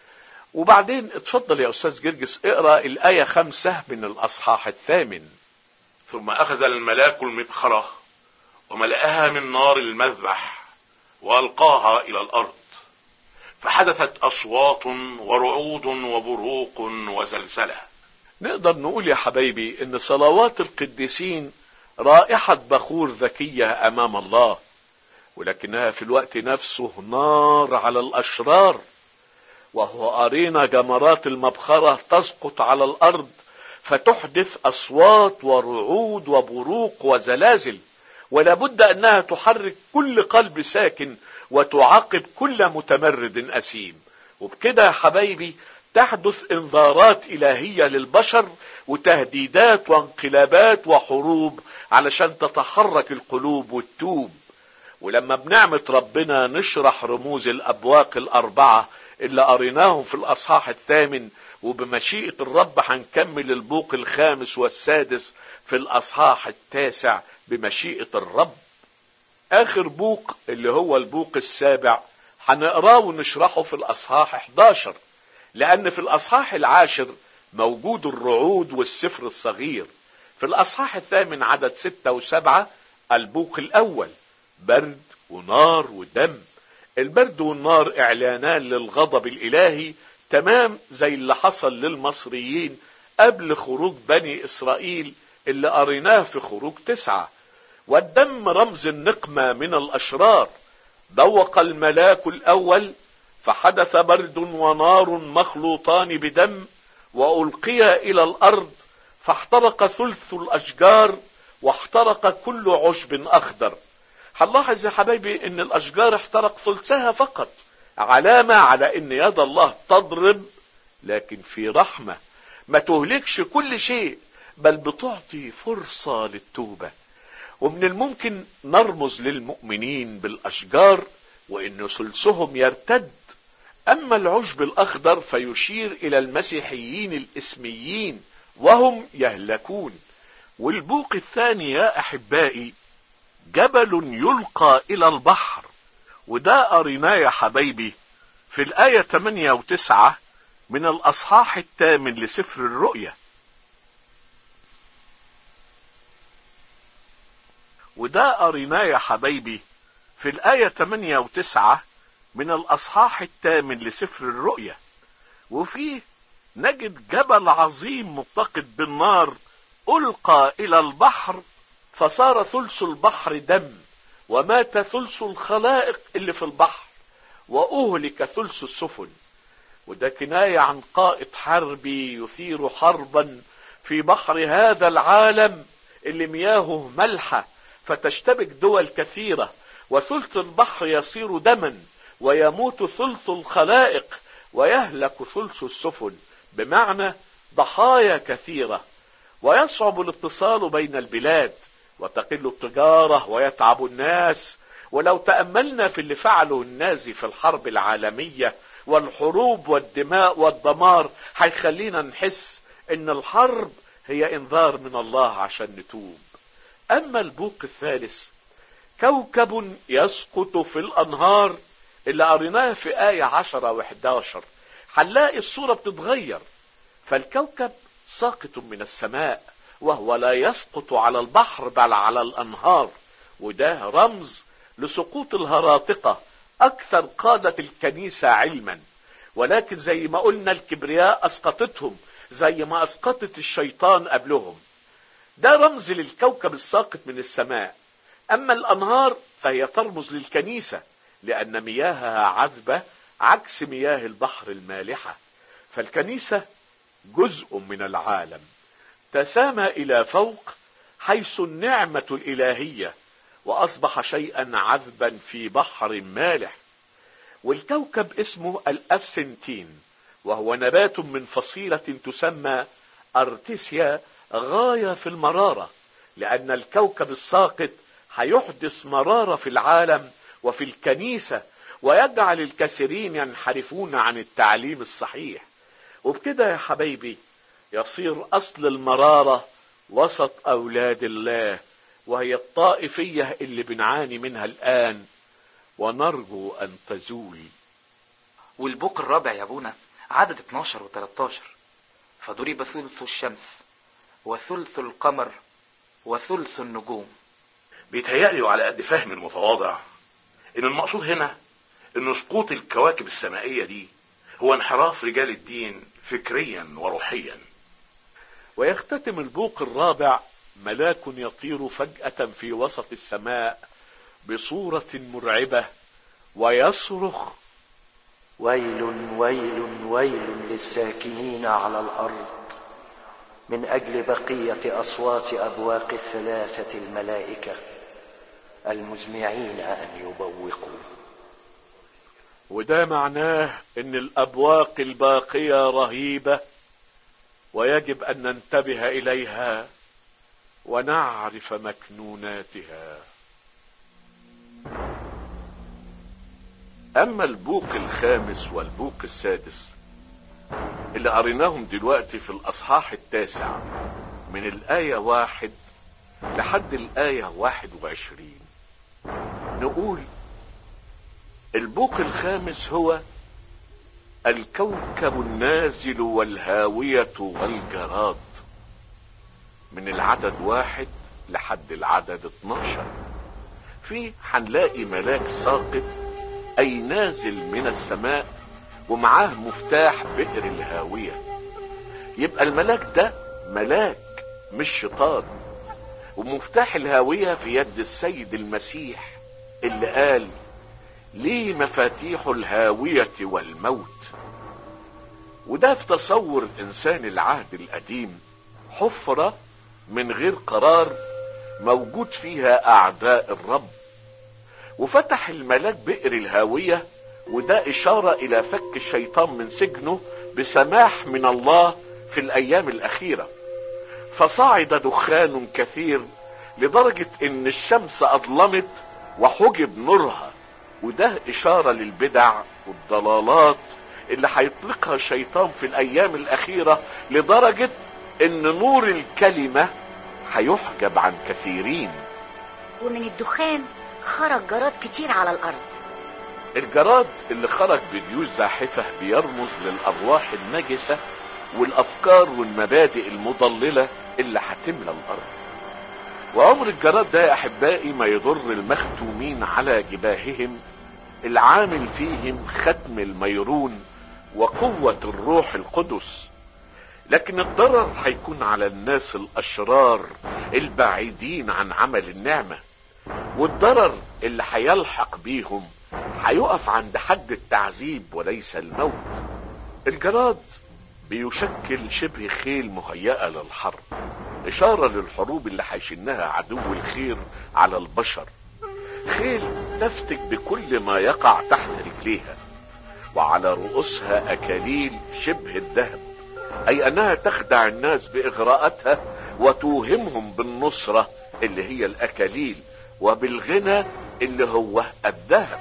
وبعدين اتفضل يا أستاذ جرجس اقرأ الآية خمسة من الأصحاح الثامن ثم أخذ الملاك المبخرة وملأها من نار المذبح وألقاها إلى الأرض فحدثت أصوات ورعود وبروق وزلزلة نقدر نقول يا حبايبي ان صلوات القديسين رائحة بخور ذكية امام الله ولكنها في الوقت نفسه نار على الاشرار وهو قرينا جمرات المبخرة تسقط على الارض فتحدث اصوات ورعود وبروق وزلازل ولا بد انها تحرك كل قلب ساكن وتعاقب كل متمرد اثيم وبكده يا حبايبي تحدث انذارات الهيه للبشر وتهديدات وانقلابات وحروب علشان تتحرك القلوب وتتوب ولما بنعمة ربنا نشرح رموز الأبواق الأربعة اللي قريناهم في الأصحاح الثامن وبمشيئة الرب هنكمل البوق الخامس والسادس في الأصحاح التاسع بمشيئة الرب آخر بوق اللي هو البوق السابع هنقراه ونشرحه في الأصحاح 11 لأن في الأصحاح العاشر موجود الرعود والسفر الصغير في الأصحاح الثامن عدد ستة وسبعة البوق الأول برد ونار ودم البرد والنار إعلانان للغضب الإلهي تمام زي اللي حصل للمصريين قبل خروج بني إسرائيل اللي قريناه في خروج تسعة والدم رمز النقمة من الأشرار دوق الملاك الأول فحدث برد ونار مخلوطان بدم وألقي إلى الأرض فاحترق ثلث الأشجار واحترق كل عشب أخضر هنلاحظ يا حبايبي ان الاشجار احترق ثلثها فقط علامة على ان يد الله تضرب لكن في رحمة ما تهلكش كل شيء بل بتعطي فرصة للتوبة ومن الممكن نرمز للمؤمنين بالاشجار وان ثلثهم يرتد اما العشب الاخضر فيشير الى المسيحيين الاسميين وهم يهلكون والبوق الثاني يا احبائي جبل يلقى الى البحر وده قريناه يا حبايبي في الآية 8 و9 من الأصحاح الثامن لسفر الرؤيا وده قريناه يا حبايبي في الآية 8 و9 من الأصحاح الثامن لسفر الرؤيا وفيه نجد جبل عظيم متقد بالنار ألقى إلى البحر فصار ثلث البحر دم ومات ثلث الخلائق اللي في البحر وأهلك ثلث السفن وده كناية عن قائد حربي يثير حربا في بحر هذا العالم اللي مياهه ملحة فتشتبك دول كثيرة وثلث البحر يصير دما ويموت ثلث الخلائق ويهلك ثلث السفن بمعنى ضحايا كثيرة ويصعب الاتصال بين البلاد وتقل التجارة ويتعب الناس ولو تأملنا في اللي فعله النازي في الحرب العالمية والحروب والدماء والدمار هيخلينا نحس ان الحرب هي انذار من الله عشان نتوب اما البوق الثالث كوكب يسقط في الانهار اللي قريناها في آية عشرة وحداشر هنلاقي الصورة بتتغير فالكوكب ساقط من السماء وهو لا يسقط على البحر بل على الانهار وده رمز لسقوط الهراطقه اكثر قاده الكنيسه علما ولكن زي ما قلنا الكبرياء اسقطتهم زي ما اسقطت الشيطان قبلهم ده رمز للكوكب الساقط من السماء اما الانهار فهي ترمز للكنيسه لان مياهها عذبه عكس مياه البحر المالحه فالكنيسه جزء من العالم تسامى الى فوق حيث النعمه الالهيه واصبح شيئا عذبا في بحر مالح والكوكب اسمه الافسنتين وهو نبات من فصيله تسمى ارتسيا غايه في المراره لان الكوكب الساقط هيحدث مراره في العالم وفي الكنيسه ويجعل الكثيرين ينحرفون عن التعليم الصحيح وبكده يا حبايبي يصير اصل المراره وسط اولاد الله وهي الطائفيه اللي بنعاني منها الان ونرجو ان تزول والبوق الرابع يا ابونا عدد 12 و13 فضرب ثلث الشمس وثلث القمر وثلث النجوم بيتهيألي وعلى قد فهم المتواضع ان المقصود هنا ان سقوط الكواكب السمائيه دي هو انحراف رجال الدين فكريا وروحيا ويختتم البوق الرابع ملاك يطير فجأة في وسط السماء بصورة مرعبة ويصرخ ويل ويل ويل للساكنين على الارض من اجل بقيه اصوات ابواق الثلاثه الملائكه المزمعين ان يبوقوا وده معناه ان الابواق الباقية رهيبة ويجب ان ننتبه اليها ونعرف مكنوناتها اما البوق الخامس والبوق السادس اللي قريناهم دلوقتي في الاصحاح التاسع من الاية واحد لحد الاية واحد وعشرين نقول البوق الخامس هو الكوكب النازل والهاوية والجراد من العدد واحد لحد العدد 12 فيه هنلاقي ملاك ساقط اي نازل من السماء ومعاه مفتاح بئر الهاوية يبقى الملاك ده ملاك مش شيطان ومفتاح الهاوية في يد السيد المسيح اللي قال ليه مفاتيح الهاوية والموت وده في تصور الإنسان العهد القديم حفرة من غير قرار موجود فيها أعداء الرب وفتح الملاك بئر الهاوية وده إشارة إلى فك الشيطان من سجنه بسماح من الله في الأيام الأخيرة فصعد دخان كثير لدرجة إن الشمس أظلمت وحجب نورها وده إشارة للبدع والضلالات اللي هيطلقها الشيطان في الأيام الأخيرة لدرجة إن نور الكلمة هيحجب عن كثيرين ومن الدخان خرج جراد كتير على الأرض الجراد اللي خرج بجيوش زاحفة بيرمز للأرواح النجسة والأفكار والمبادئ المضللة اللي هتملى الأرض وعمر الجراد ده يا أحبائي ما يضر المختومين على جباههم العامل فيهم ختم الميرون وقوة الروح القدس لكن الضرر هيكون على الناس الأشرار البعيدين عن عمل النعمة والضرر اللي هيلحق بيهم هيقف عند حد التعذيب وليس الموت الجراد بيشكل شبه خيل مهيئة للحرب إشارة للحروب اللي هيشنها عدو الخير على البشر خيل تفتك بكل ما يقع تحت رجليها وعلى رؤوسها أكاليل شبه الذهب أي أنها تخدع الناس بإغراءاتها وتوهمهم بالنصرة اللي هي الأكاليل وبالغنى اللي هو الذهب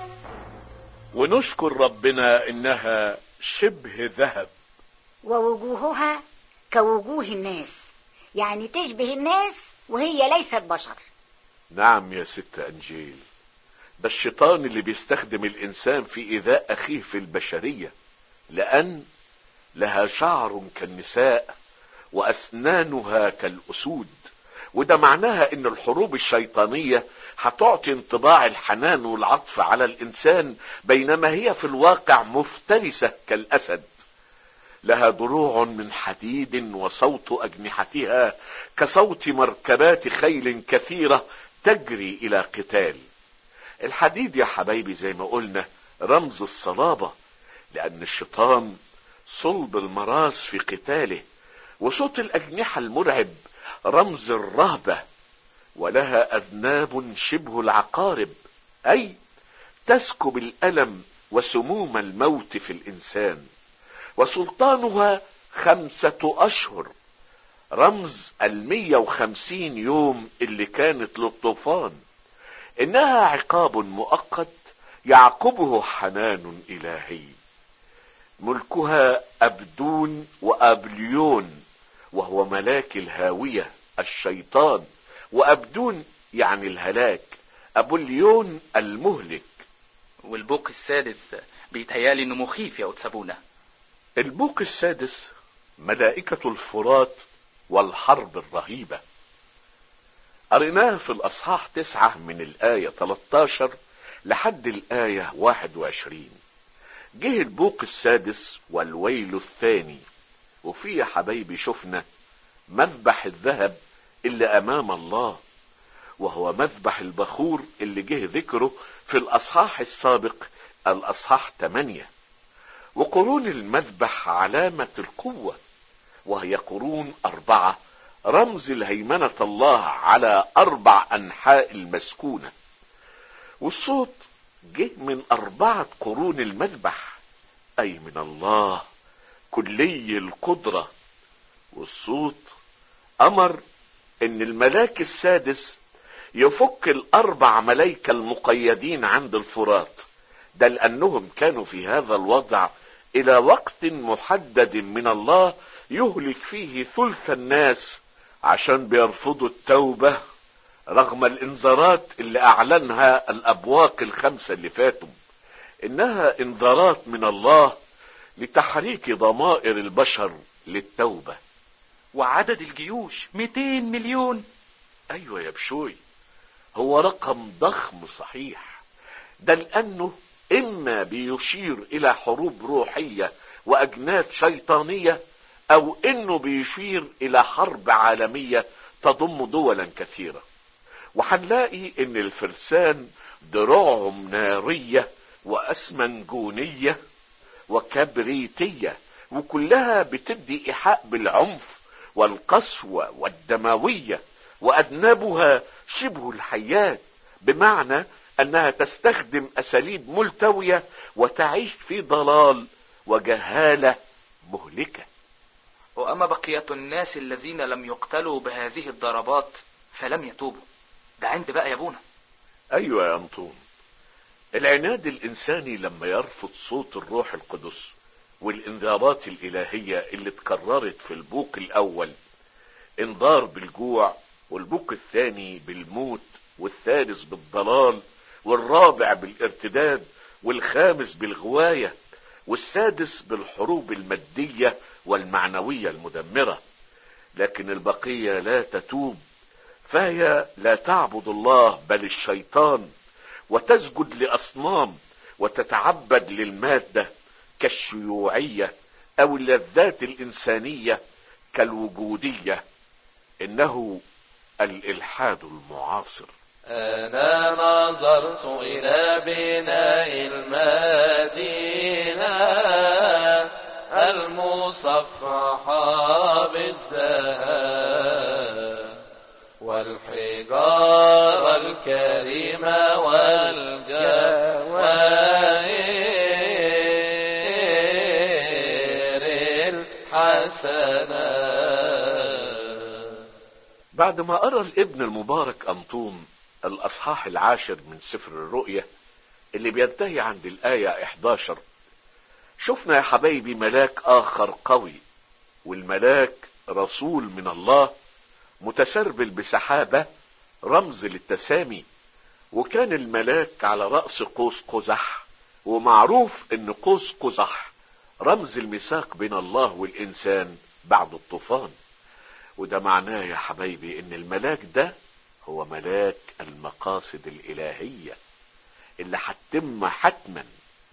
ونشكر ربنا إنها شبه ذهب ووجوهها كوجوه الناس يعني تشبه الناس وهي ليست بشر نعم يا ست أنجيل ده الشيطان اللي بيستخدم الإنسان في إيذاء أخيه في البشرية لأن لها شعر كالنساء وأسنانها كالأسود وده معناها إن الحروب الشيطانية هتعطي انطباع الحنان والعطف على الإنسان بينما هي في الواقع مفترسة كالأسد لها دروع من حديد وصوت أجنحتها كصوت مركبات خيل كثيرة تجري إلى قتال الحديد يا حبايبي زي ما قلنا رمز الصلابة لأن الشيطان صلب المراس في قتاله وصوت الأجنحة المرعب رمز الرهبة ولها أذناب شبه العقارب أي تسكب الألم وسموم الموت في الإنسان وسلطانها خمسة أشهر رمز المية وخمسين يوم اللي كانت للطوفان إنها عقاب مؤقت يعقبه حنان إلهي ملكها أبدون وأبليون وهو ملاك الهاوية الشيطان وأبدون يعني الهلاك أبليون المهلك والبوق السادس بيتهيالي انه مخيف يا أتسابونا البوق السادس ملائكة الفرات والحرب الرهيبة قريناه في الأصحاح تسعة من الآية 13 لحد الآية 21 جه البوق السادس والويل الثاني وفيه يا حبايبي شفنا مذبح الذهب اللي أمام الله وهو مذبح البخور اللي جه ذكره في الأصحاح السابق الأصحاح 8 وقرون المذبح علامة القوة وهي قرون أربعة رمز الهيمنة الله على أربع أنحاء المسكونة والصوت جه من أربعة قرون المذبح أي من الله كلي القدرة والصوت أمر إن الملاك السادس يفك الأربع ملايكة المقيدين عند الفرات ده لأنهم كانوا في هذا الوضع إلى وقت محدد من الله يهلك فيه ثلث الناس عشان بيرفضوا التوبة رغم الانذارات اللي اعلنها الابواق الخمسة اللي فاتوا انها انذارات من الله لتحريك ضمائر البشر للتوبة وعدد الجيوش 200 مليون ايوه يا بشوي هو رقم ضخم صحيح ده لانه اما بيشير الى حروب روحية واجناد شيطانية او انه بيشير الى حرب عالمية تضم دولا كثيرة وهنلاقي ان الفرسان دروعهم نارية واسمنجونية وكبريتية وكلها بتدي ايحاء بالعنف والقسوة والدموية واذنابها شبه الحيات بمعنى انها تستخدم اساليب ملتوية وتعيش في ضلال وجهالة مهلكة وأما بقية الناس الذين لم يقتلوا بهذه الضربات فلم يتوبوا ده عند بقى يا ابونا ايوه يا انطون العناد الانساني لما يرفض صوت الروح القدس والانذارات الالهية اللي اتكررت في البوق الاول انذار بالجوع والبوق الثاني بالموت والثالث بالضلال والرابع بالارتداد والخامس بالغواية والسادس بالحروب المادية والمعنوية المدمرة لكن البقية لا تتوب فهي لا تعبد الله بل الشيطان وتسجد لاصنام وتتعبد للماده كالشيوعيه او اللذات الانسانيه كالوجوديه انه الالحاد المعاصر أنا نظرت إلى بناء المدينة المصفحة بالذهب والحجارة الكريمة والجواهر الحسنة بعد ما قرا الابن المبارك انطون الاصحاح العاشر من سفر الرؤيا اللي بينتهي عند الايه 11 شفنا يا حبايبي ملاك اخر قوي والملاك رسول من الله متسربل بسحابه رمز للتسامي وكان الملاك على راس قوس قزح ومعروف ان قوس قزح رمز الميثاق بين الله والانسان بعد الطوفان وده معناه يا حبايبي ان الملاك ده هو ملاك المقاصد الالهيه اللي هتتم حتما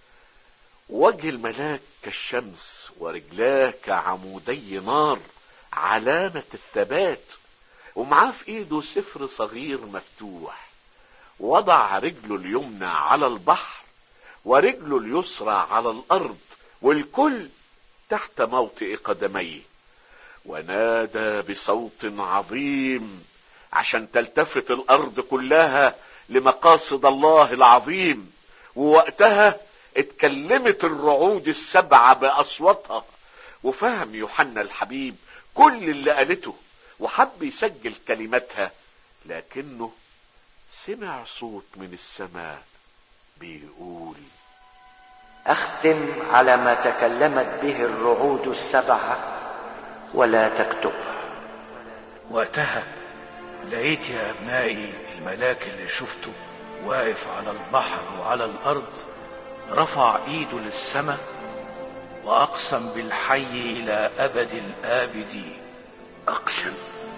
وجه الملاك كالشمس ورجلاه كعمودي نار علامة الثبات ومعاه في ايده سفر صغير مفتوح وضع رجله اليمنى على البحر ورجله اليسرى على الارض والكل تحت موطئ قدميه ونادى بصوت عظيم عشان تلتفت الارض كلها لمقاصد الله العظيم ووقتها اتكلمت الرعود السبعة بأصواتها وفهم يوحنا الحبيب كل اللي قالته وحب يسجل كلماتها لكنه سمع صوت من السماء بيقول اختم على ما تكلمت به الرعود السبعه ولا تكتبها وقتها لقيت يا ابنائي الملاك اللي شفته واقف على البحر وعلى الارض رفع ايده للسماء واقسم بالحي الى ابد الابدين اقسم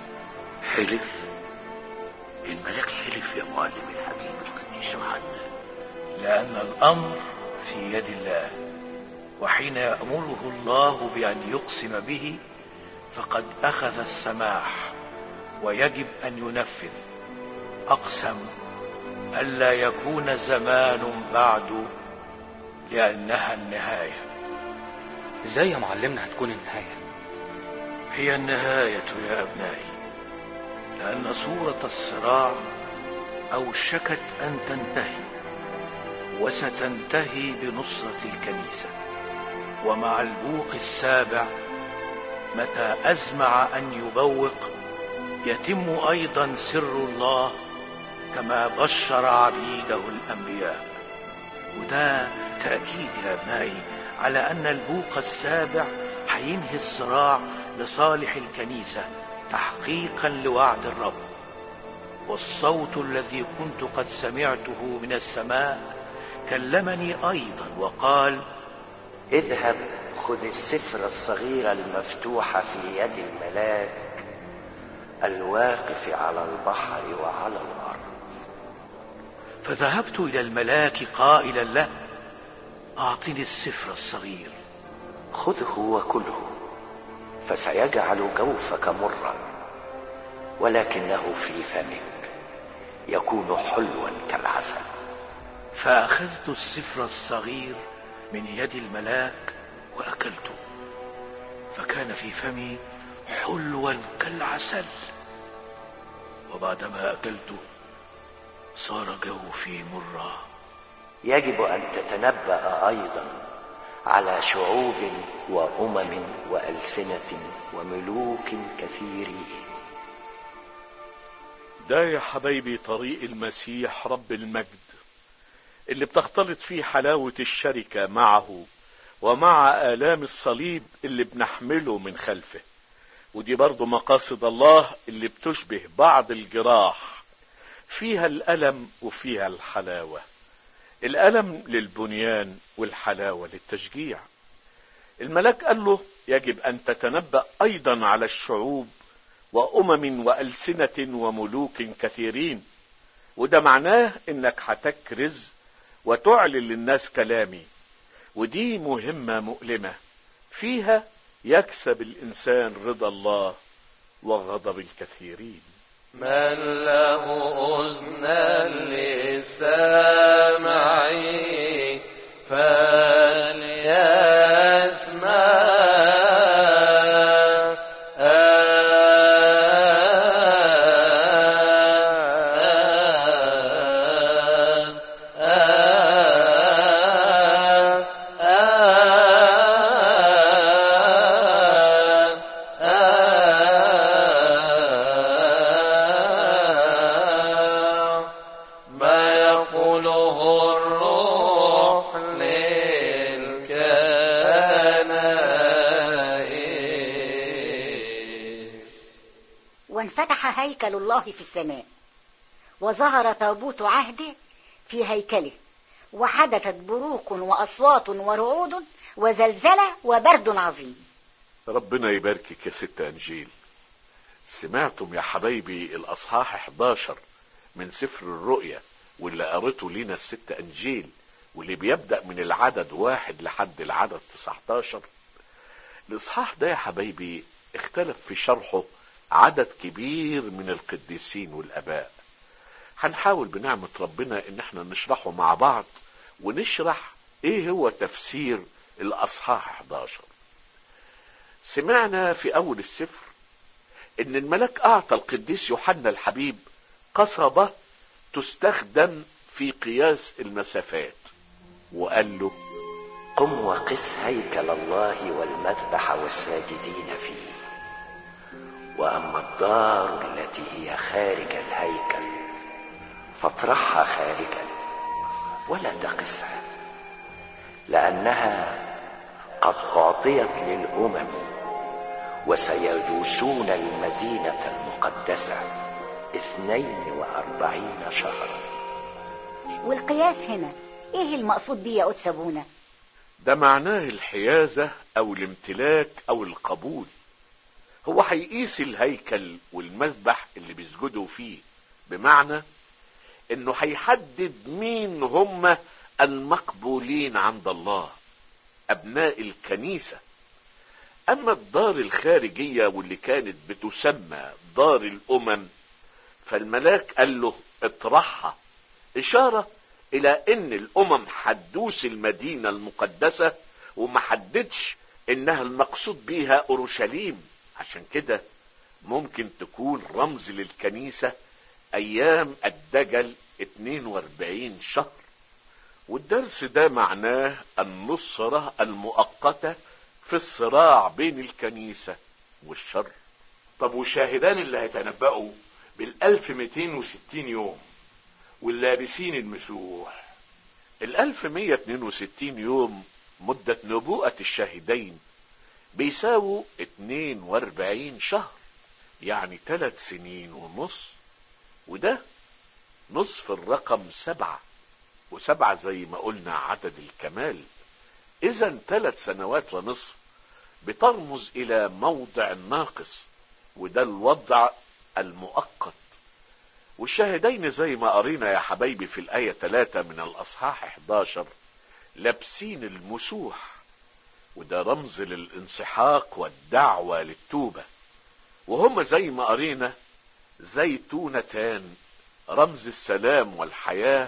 حلف الملاك حلف يا معلم الحبيب القديس يوحنا لان الامر في يد الله وحين يامره الله بان يقسم به فقد اخذ السماح ويجب ان ينفذ اقسم الا يكون زمان بعد لانها النهايه ازاي يا معلمنا هتكون النهاية هي النهايه يا ابنائي لان صوره الصراع اوشكت ان تنتهي وستنتهي بنصره الكنيسه ومع البوق السابع متى ازمع ان يبوق يتم ايضا سر الله كما بشر عبيده الانبياء وده تاكيد يا ابنائي على ان البوق السابع هينهي الصراع لصالح الكنيسه تحقيقا لوعد الرب والصوت الذي كنت قد سمعته من السماء كلمني ايضا وقال اذهب خذ السفر الصغير المفتوح في يد الملاك الواقف على البحر وعلى الارض فذهبت الى الملاك قائلا له اعطني السفر الصغير خذه وكله فسيجعل جوفك مرا ولكنه في فمك يكون حلوا كالعسل فأخذت السفر الصغير من يد الملاك وأكلته فكان في فمي حلوا كالعسل وبعدما أكلته صار جوفي مرا يجب ان تتنبا ايضا على شعوب وامم والسنه وملوك كثيرين ده يا حبايبي طريق المسيح رب المجد اللي بتختلط فيه حلاوة الشركة معه ومع آلام الصليب اللي بنحمله من خلفه ودي برضو مقاصد الله اللي بتشبه بعض الجراح فيها الألم وفيها الحلاوة الألم للبنيان والحلاوة للتشجيع الملاك قال له يجب أن تتنبأ أيضا على الشعوب وأمم وألسنة وملوك كثيرين وده معناه إنك هتكرز وتعلن للناس كلامي ودي مهمة مؤلمة فيها يكسب الإنسان رضا الله وغضب الكثيرين من له أذنى للسامع فليسمع ما يقوله الروح للكنائس وانفتح هيكل الله في السماء وظهر تابوت عهده في هيكله وحدثت بروق وأصوات ورعود وزلزلة وبرد عظيم ربنا يباركك يا ست أنجيل سمعتم يا حبايبي الأصحاح 11 من سفر الرؤيا واللي قريته لينا الست أنجيل واللي بيبدأ من العدد واحد لحد العدد 19 الإصحاح ده يا حبايبي اختلف في شرحه عدد كبير من القديسين والآباء هنحاول بنعمة ربنا إن احنا نشرحه مع بعض ونشرح إيه هو تفسير الأصحاح 11 سمعنا في أول السفر إن الملاك أعطى القديس يوحنا الحبيب قصبة تستخدم في قياس المسافات وقال له قم وقس هيكل الله والمذبح والساجدين فيه واما الدار التي هي خارج الهيكل فاطرحها خارجا ولا تقسها لانها قد اعطيت للامم وسيدوسون المدينه المقدسه اثنين واربعين شهرا والقياس هنا ايه المقصود بيه يا قدس ابونا ده معناه الحيازة أو الامتلاك أو القبول هو هيقيس الهيكل والمذبح اللي بيسجدوا فيه بمعنى انه هيحدد مين هم المقبولين عند الله ابناء الكنيسة اما الدار الخارجية واللي كانت بتسمى دار الامم فالملاك قال له اطرحها اشارة الى ان الامم حدوس المدينة المقدسة وما حددش انها المقصود بيها اورشليم عشان كده ممكن تكون رمز للكنيسة ايام الدجل 42 شهر والدرس ده معناه النصرة المؤقتة في الصراع بين الكنيسة والشر طب والشاهدان اللي هيتنبأوا بال 1260 يوم واللابسين المسوح ال 1162 يوم مدة نبوءة الشاهدين بيساووا 42 شهر يعني ثلاث سنين ونص وده نصف الرقم سبعة وسبعة زي ما قلنا عدد الكمال اذا ثلاث سنوات ونصف بترمز الى موضع ناقص وده الوضع المؤقت والشاهدين زي ما قرينا يا حبايبي في الآية 3 من الأصحاح 11 لابسين المسوح وده رمز للانسحاق والدعوة للتوبة وهم زي ما قرينا زيتونتان رمز السلام والحياة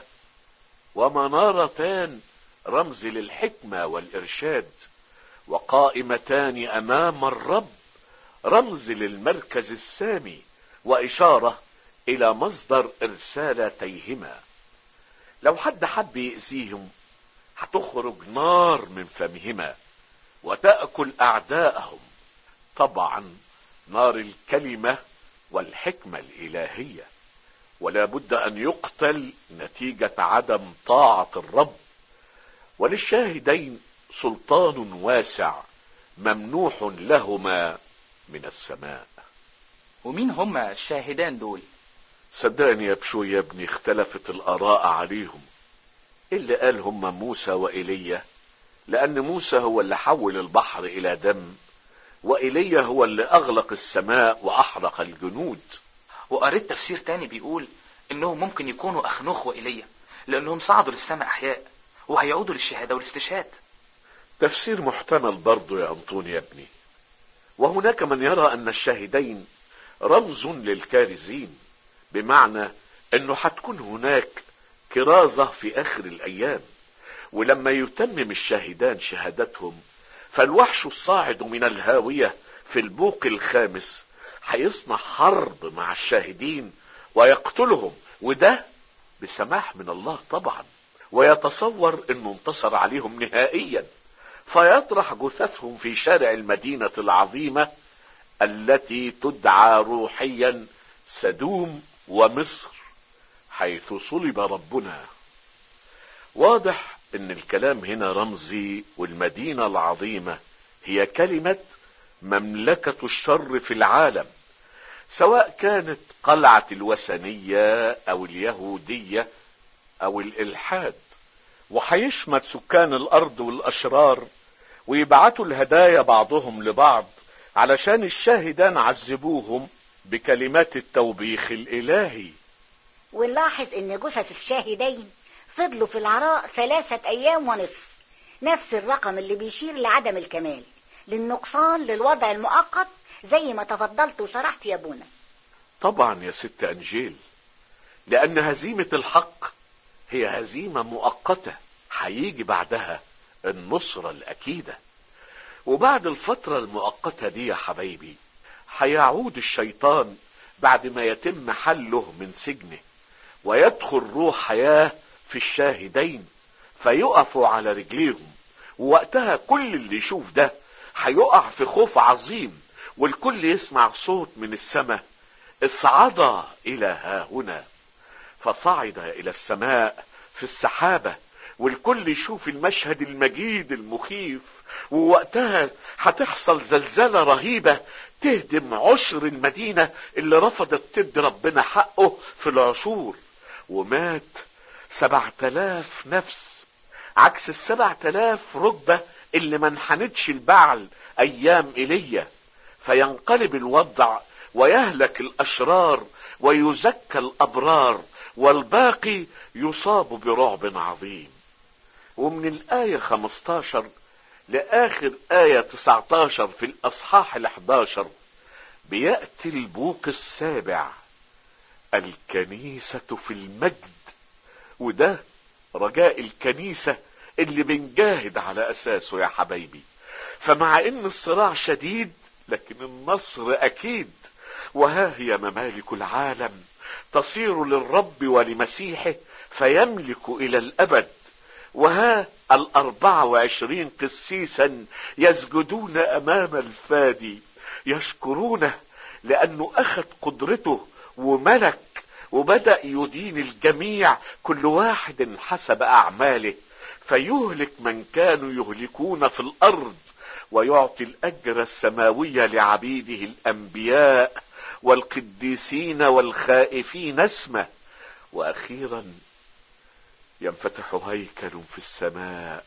ومنارتان رمز للحكمة والإرشاد وقائمتان أمام الرب رمز للمركز السامي وإشارة إلى مصدر إرسالتيهما لو حد حب يأذيهم هتخرج نار من فمهما وتأكل أعداءهم طبعا نار الكلمة والحكمة الإلهية ولا بد أن يقتل نتيجة عدم طاعة الرب وللشاهدين سلطان واسع ممنوح لهما من السماء ومين هما الشاهدان دول صدقني يا بشو يا ابني اختلفت الآراء عليهم اللي قال هما موسى وإيليا لأن موسى هو اللي حول البحر إلى دم وإيليا هو اللي أغلق السماء وأحرق الجنود وقريت تفسير تاني بيقول انهم ممكن يكونوا اخنوخ وايليا لانهم صعدوا للسماء احياء وهيعودوا للشهاده والاستشهاد تفسير محتمل برضه يا أنطون يا ابني وهناك من يرى أن الشاهدين رمز للكارزين بمعنى أنه حتكون هناك كرازة في آخر الأيام ولما يتمم الشاهدان شهادتهم فالوحش الصاعد من الهاوية في البوق الخامس هيصنع حرب مع الشاهدين ويقتلهم وده بسماح من الله طبعا ويتصور انه انتصر عليهم نهائيا فيطرح جثثهم في شارع المدينة العظيمة التي تدعى روحيا سدوم ومصر حيث صلب ربنا واضح ان الكلام هنا رمزي والمدينة العظيمة هي كلمة مملكة الشر في العالم سواء كانت قلعة الوثنية او اليهودية او الالحاد وهيشمت سكان الارض والاشرار ويبعتوا الهدايا بعضهم لبعض علشان الشاهدان عذبوهم بكلمات التوبيخ الالهي ونلاحظ ان جثث الشاهدين فضلوا في العراء ثلاثة ايام ونصف نفس الرقم اللي بيشير لعدم الكمال للنقصان للوضع المؤقت زي ما تفضلت وشرحت يا بونا طبعا يا ست انجيل لان هزيمة الحق هي هزيمة مؤقتة هيجي بعدها النصرة الأكيدة وبعد الفترة المؤقتة دي يا حبايبي هيعود الشيطان بعد ما يتم حله من سجنه ويدخل روح حياة في الشاهدين فيقفوا على رجليهم ووقتها كل اللي يشوف ده هيقع في خوف عظيم والكل يسمع صوت من السماء اصعد إلى ها هنا فصعد إلى السماء في السحابة والكل يشوف المشهد المجيد المخيف ووقتها هتحصل زلزلة رهيبة تهدم عشر المدينة اللي رفضت تدي ربنا حقه في العشور ومات سبعة آلاف نفس عكس السبعة آلاف ركبة اللي ما انحنتش البعل أيام إيليا فينقلب الوضع ويهلك الأشرار ويزكى الأبرار والباقي يصاب برعب عظيم ومن الآية 15 لآخر آية 19 في الأصحاح ال11 بيأتي البوق السابع الكنيسة في المجد وده رجاء الكنيسة اللي بنجاهد على أساسه يا حبايبي فمع إن الصراع شديد لكن النصر أكيد وها هي ممالك العالم تصير للرب ولمسيحه فيملك إلى الأبد وها الأربعة وعشرين قسيسا يسجدون أمام الفادي يشكرونه لأنه أخذ قدرته وملك وبدأ يدين الجميع كل واحد حسب أعماله فيهلك من كانوا يهلكون في الأرض ويعطي الأجر السماوي لعبيده الأنبياء والقديسين والخائفين اسمه وأخيرا ينفتح هيكل في السماء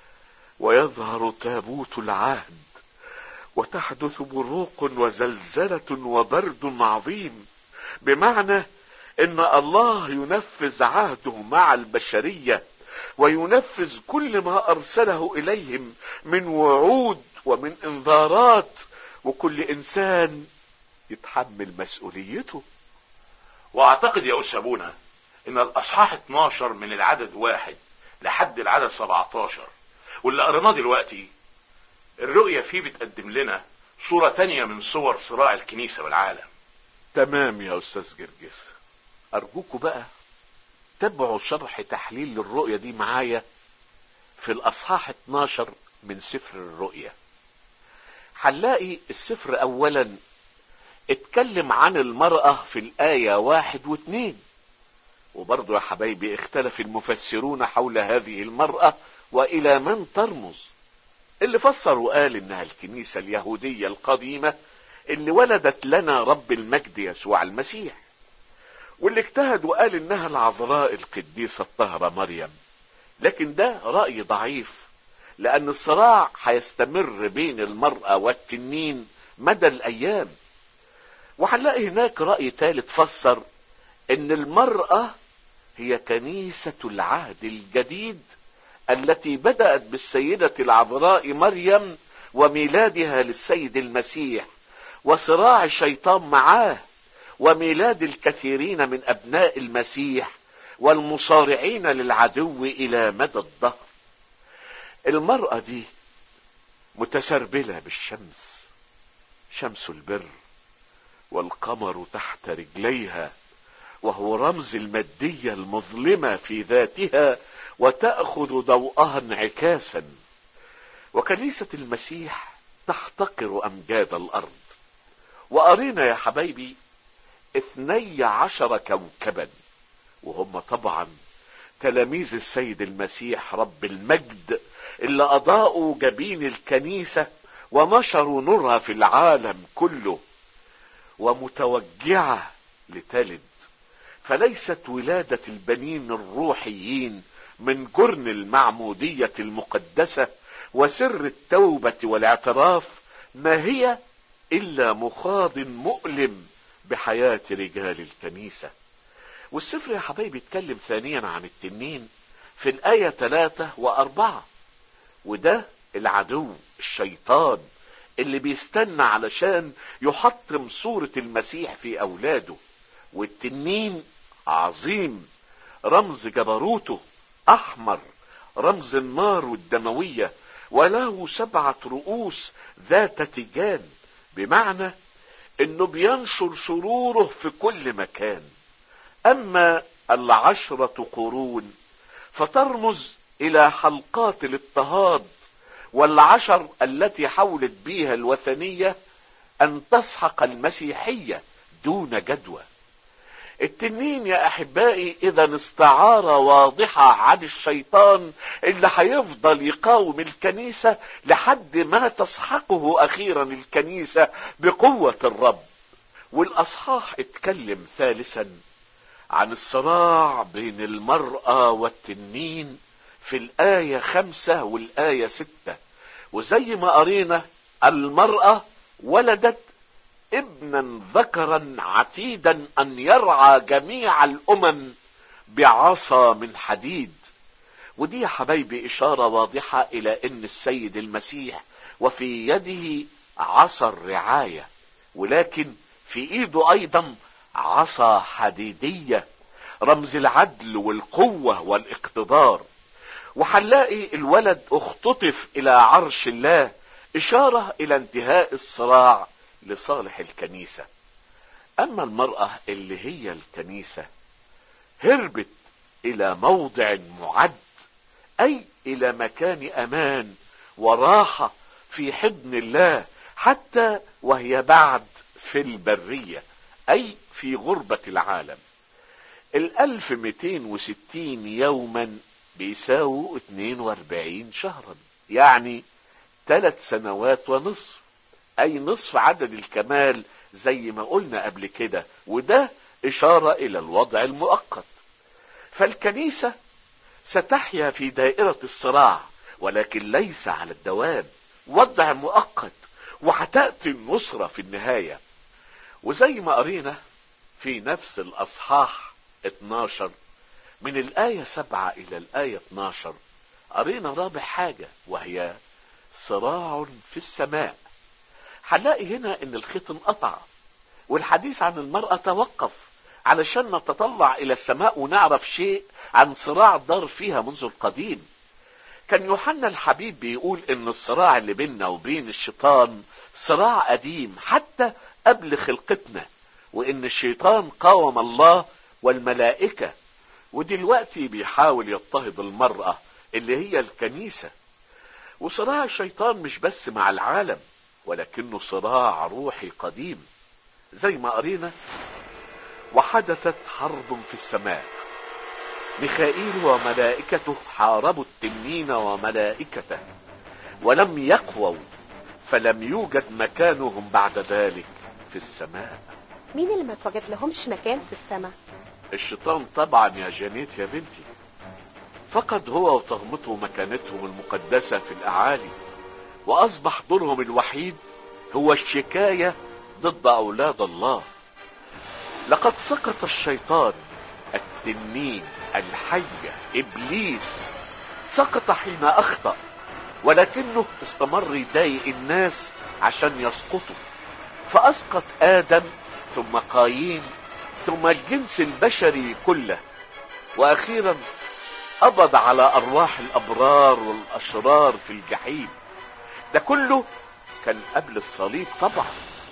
ويظهر تابوت العهد وتحدث بروق وزلزلة وبرد عظيم بمعنى ان الله ينفذ عهده مع البشرية وينفذ كل ما ارسله اليهم من وعود ومن انذارات وكل انسان يتحمل مسؤوليته واعتقد يا أس أبونا ان الاصحاح 12 من العدد واحد لحد العدد 17 واللي قريناه دلوقتي الرؤية فيه بتقدم لنا صورة تانية من صور صراع الكنيسة والعالم تمام يا استاذ جرجس ارجوكوا بقى تابعوا شرح تحليل للرؤية دي معايا في الاصحاح 12 من سفر الرؤيا هنلاقي السفر اولا اتكلم عن المرأة في الآية واحد واثنين وبرضو يا حبايبي اختلف المفسرون حول هذه المرأة وإلى من ترمز اللي فسر وقال إنها الكنيسة اليهودية القديمة اللي ولدت لنا رب المجد يسوع المسيح واللي اجتهد وقال إنها العذراء القديسة الطاهرة مريم لكن ده رأي ضعيف لأن الصراع هيستمر بين المرأة والتنين مدى الأيام وهنلاقي هناك رأي ثالث فسر ان المرأة هي كنيسة العهد الجديد التي بدأت بالسيدة العذراء مريم وميلادها للسيد المسيح وصراع الشيطان معاه وميلاد الكثيرين من ابناء المسيح والمصارعين للعدو الى مدى الدهر المرأة دي متسربلة بالشمس شمس البر والقمر تحت رجليها وهو رمز المادية المظلمة في ذاتها وتأخذ ضوءها انعكاسا وكنيسة المسيح تحتقر أمجاد الأرض وقرينا يا حبايبي اثني عشر كوكبا وهم طبعا تلاميذ السيد المسيح رب المجد اللي أضاءوا جبين الكنيسة ونشروا نورها في العالم كله ومتوجعة لتلد فليست ولادة البنين الروحيين من جرن المعمودية المقدسة وسر التوبة والاعتراف ما هي إلا مخاض مؤلم بحياة رجال الكنيسة والسفر يا حبايبي يتكلم ثانيا عن التنين في الآية ثلاثة وأربعة وده العدو الشيطان اللي بيستنى علشان يحطم صورة المسيح في أولاده والتنين عظيم رمز جبروته أحمر رمز النار والدموية وله سبعة رؤوس ذات تيجان بمعنى انه بينشر شروره في كل مكان اما العشرة قرون فترمز الى حلقات الاضطهاد والعشر التي حولت بها الوثنية ان تسحق المسيحية دون جدوى التنين يا احبائي اذا استعارة واضحة عن الشيطان اللي هيفضل يقاوم الكنيسة لحد ما تسحقه اخيرا الكنيسة بقوة الرب والاصحاح اتكلم ثالثا عن الصراع بين المرأة والتنين في الآية خمسة والآية ستة وزي ما قرينا المرأة ولدت ابنا ذكرا عتيدا ان يرعى جميع الامم بعصا من حديد ودي يا حبايبي اشاره واضحه الى ان السيد المسيح وفي يده عصا الرعايه ولكن في ايده ايضا عصا حديديه رمز العدل والقوه والاقتدار وهنلاقي الولد اختطف الى عرش الله اشاره الى انتهاء الصراع لصالح الكنيسة أما المرأة اللي هي الكنيسة هربت إلى موضع معد أي إلى مكان أمان وراحة في حضن الله حتى وهي بعد في البرية أي في غربة العالم الألف ميتين وستين يوما بيساووا اتنين واربعين شهرا يعني ثلاث سنوات ونصف اي نصف عدد الكمال زي ما قلنا قبل كده وده اشارة الى الوضع المؤقت فالكنيسة ستحيا في دائرة الصراع ولكن ليس على الدوام وضع مؤقت وهتأتي النصرة في النهاية وزي ما قرينا في نفس الاصحاح 12 من الآية سبعة إلى الآية 12 قرينا رابع حاجة وهي صراع في السماء هنلاقي هنا ان الخيط انقطع والحديث عن المرأة توقف علشان نتطلع الى السماء ونعرف شيء عن صراع دار فيها منذ القديم كان يوحنا الحبيب بيقول ان الصراع اللي بيننا وبين الشيطان صراع قديم حتى قبل خلقتنا وان الشيطان قاوم الله والملائكة ودلوقتي بيحاول يضطهد المرأة اللي هي الكنيسة وصراع الشيطان مش بس مع العالم ولكنه صراع روحي قديم زي ما قرينا وحدثت حرب في السماء ميخائيل وملائكته حاربوا التنين وملائكته ولم يقووا فلم يوجد مكانهم بعد ذلك في السماء مين اللي ما اتوجد لهمش مكان في السماء الشيطان طبعا يا جانيت يا بنتي فقد هو وطغمته مكانتهم المقدسة في الأعالي وأصبح دورهم الوحيد هو الشكاية ضد أولاد الله لقد سقط الشيطان التنين الحية إبليس سقط حين أخطأ ولكنه استمر يضايق الناس عشان يسقطوا فأسقط آدم ثم قايين ثم الجنس البشري كله وأخيرا قبض على أرواح الأبرار والأشرار في الجحيم ده كله كان قبل الصليب طبعا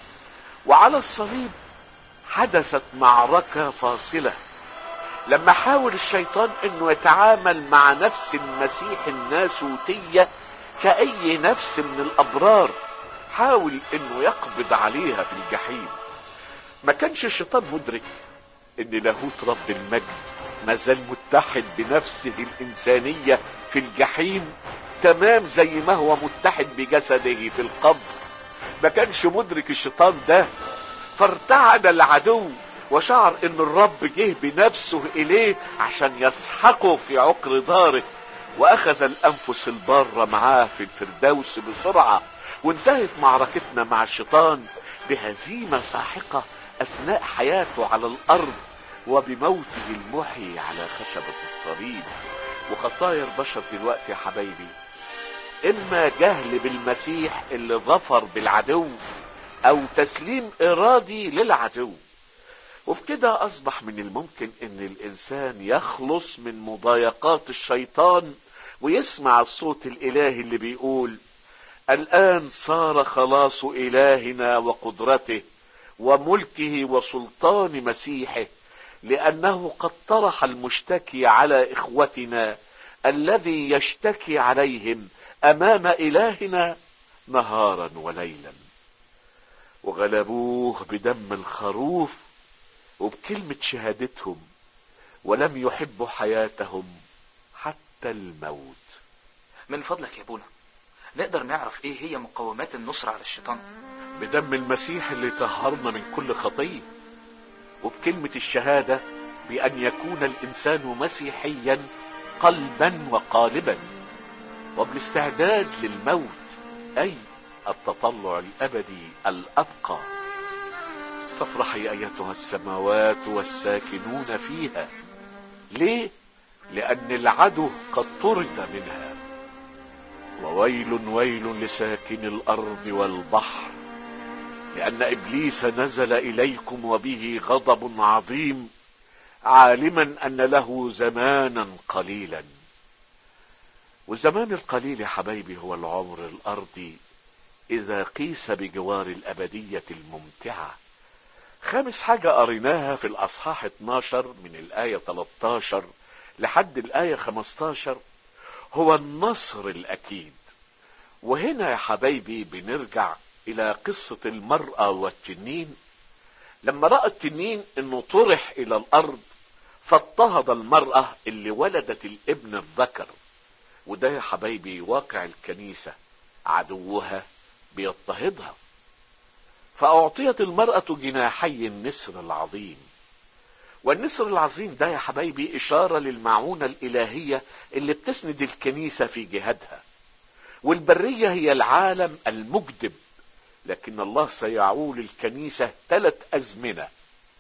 وعلى الصليب حدثت معركة فاصلة لما حاول الشيطان انه يتعامل مع نفس المسيح الناسوتية كأي نفس من الأبرار حاول انه يقبض عليها في الجحيم ما كانش الشيطان مدرك ان لاهوت رب المجد ما زال متحد بنفسه الإنسانية في الجحيم تمام زي ما هو متحد بجسده في القبر ما كانش مدرك الشيطان ده فارتعد العدو وشعر ان الرب جه بنفسه اليه عشان يسحقه في عقر داره واخذ الانفس البارة معاه في الفردوس بسرعة وانتهت معركتنا مع الشيطان بهزيمة ساحقة اثناء حياته على الارض وبموته المحي على خشبة الصليب وخطايا البشر دلوقتي يا حبايبي اما جهل بالمسيح اللي ظفر بالعدو او تسليم ارادي للعدو وبكده اصبح من الممكن ان الانسان يخلص من مضايقات الشيطان ويسمع الصوت الالهي اللي بيقول الان صار خلاص الهنا وقدرته وملكه وسلطان مسيحه لانه قد طرح المشتكي على اخوتنا الذي يشتكي عليهم امام الهنا نهارا وليلا وغلبوه بدم الخروف وبكلمة شهادتهم ولم يحبوا حياتهم حتى الموت من فضلك يا ابونا نقدر نعرف ايه هي مقومات النصر على الشيطان بدم المسيح اللي طهرنا من كل خطية وبكلمة الشهادة بأن يكون الإنسان مسيحيا قلبا وقالبا وبالاستعداد للموت أي التطلع الأبدي الأبقى فافرحي أيتها السماوات والساكنون فيها ليه؟ لأن العدو قد طرد منها وويل ويل لساكن الأرض والبحر لأن إبليس نزل إليكم وبه غضب عظيم عالما أن له زمانا قليلا والزمان القليل يا حبايبي هو العمر الأرضي إذا قيس بجوار الأبدية الممتعة خامس حاجة قريناها في الأصحاح 12 من الآية 13 لحد الآية 15 هو النصر الأكيد وهنا يا حبايبي بنرجع إلى قصة المرأة والتنين لما رأى التنين انه طرح الى الارض فاضطهد المرأة اللي ولدت الابن الذكر وده يا حبايبي واقع الكنيسة عدوها بيضطهدها فأعطيت المرأة جناحي النسر العظيم والنسر العظيم ده يا حبايبي إشارة للمعونة الإلهية اللي بتسند الكنيسة في جهادها والبرية هي العالم المجدب لكن الله سيعول الكنيسة ثلاث أزمنة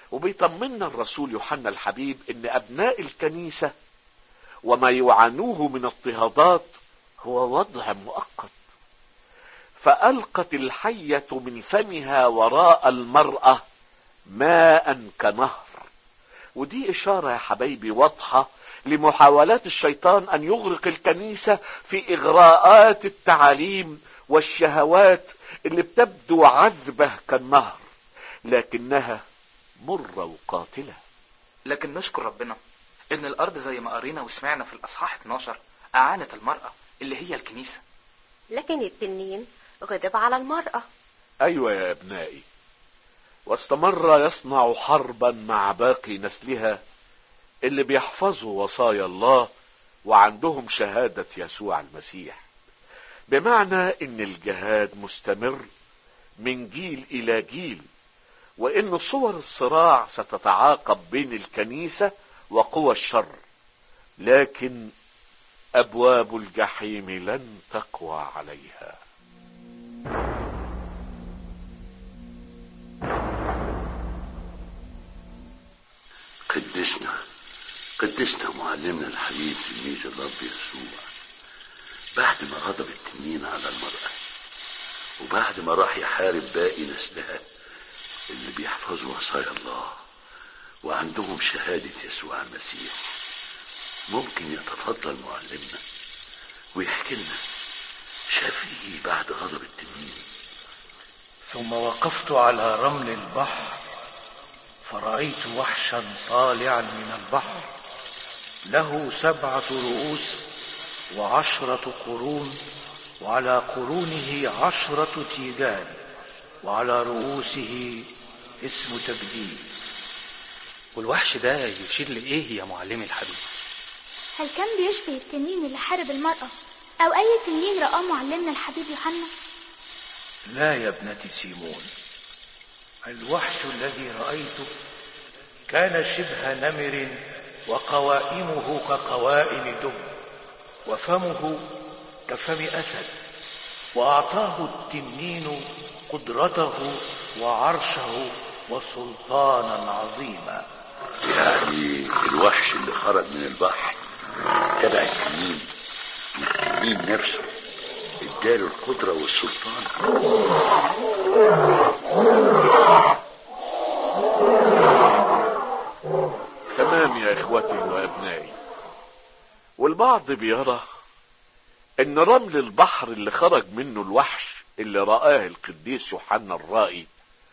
وبيطمنا الرسول يوحنا الحبيب ان ابناء الكنيسة وما يعانوه من اضطهادات هو وضع مؤقت فألقت الحية من فمها وراء المرأة ماء كنهر ودي إشارة يا حبايبي واضحة لمحاولات الشيطان أن يغرق الكنيسة في إغراءات التعاليم والشهوات اللي بتبدو عذبة كالنهر لكنها مرة وقاتلة لكن نشكر ربنا ان الارض زي ما قرينا وسمعنا في الاصحاح 12 اعانت المرأة اللي هي الكنيسة لكن التنين غضب على المرأة أيوة يا أبنائي واستمر يصنع حربا مع باقي نسلها اللي بيحفظوا وصايا الله وعندهم شهادة يسوع المسيح بمعنى ان الجهاد مستمر من جيل الى جيل وان صور الصراع ستتعاقب بين الكنيسة وقوى الشر لكن ابواب الجحيم لن تقوى عليها قدسنا قدسنا معلمنا الحبيب تلميذ الرب يسوع بعد ما غضب التنين على المرأة وبعد ما راح يحارب باقي نسلها اللي بيحفظوا وصايا الله وعندهم شهادة يسوع المسيح ممكن يتفضل معلمنا ويحكي لنا شاف ايه بعد غضب التنين ثم وقفت على رمل البحر فرأيت وحشا طالعا من البحر له سبعة رؤوس وعشرة قرون وعلى قرونه عشرة تيجان وعلى رؤوسه اسم تجديد والوحش ده يشير لإيه يا معلمي الحبيب هل كان بيشبه التنين اللي حارب المرأة أو أي تنين رآه معلمنا الحبيب يوحنا؟ لا يا ابنتي سيمون الوحش الذي رأيته كان شبه نمر وقوائمه كقوائم دب وفمه كفم أسد وأعطاه التنين قدرته وعرشه وسلطانا عظيما يعني الوحش اللي خرج من البحر تبع التنين والتنين نفسه اداله القدرة والسلطان تمام يا اخوتي وابنائي والبعض بيرى ان رمل البحر اللي خرج منه الوحش اللي رآه القديس يوحنا الرائي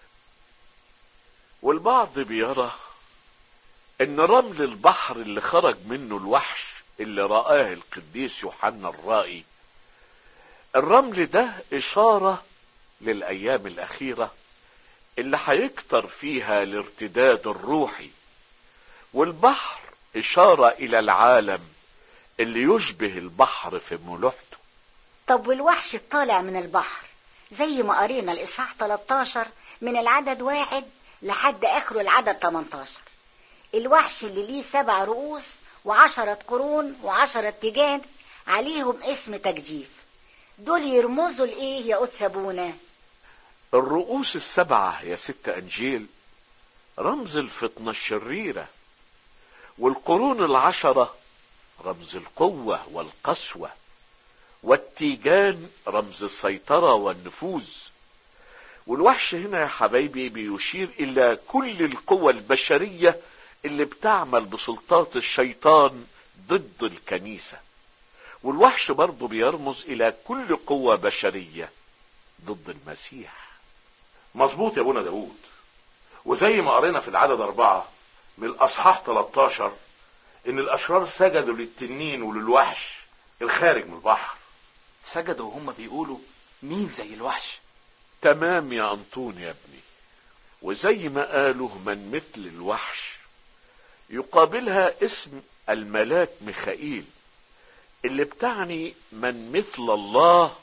والبعض بيرى ان رمل البحر اللي خرج منه الوحش اللي رآه القديس يوحنا الرائي الرمل ده اشارة للايام الاخيرة اللي هيكتر فيها الارتداد الروحي والبحر اشارة الى العالم اللي يشبه البحر في ملوحته طب والوحش الطالع من البحر زي ما قرينا الإصحاح 13 من العدد واحد لحد آخره العدد 18 الوحش اللي ليه سبع رؤوس وعشرة قرون وعشرة تيجان عليهم اسم تجديف دول يرمزوا لإيه يا قدس أبونا الرؤوس السبعة يا ست أنجيل رمز الفطنة الشريرة والقرون العشرة رمز القوة والقسوة والتيجان رمز السيطرة والنفوذ والوحش هنا يا حبايبي بيشير إلى كل القوى البشرية اللي بتعمل بسلطات الشيطان ضد الكنيسة والوحش برضه بيرمز إلى كل قوة بشرية ضد المسيح مظبوط يا ابونا داود وزي ما قرينا في العدد أربعة من الأصحاح 13 إن الأشرار سجدوا للتنين وللوحش الخارج من البحر سجدوا وهم بيقولوا مين زي الوحش تمام يا أنطون يا ابني وزي ما قالوا من مثل الوحش يقابلها اسم الملاك ميخائيل اللي بتعني من مثل الله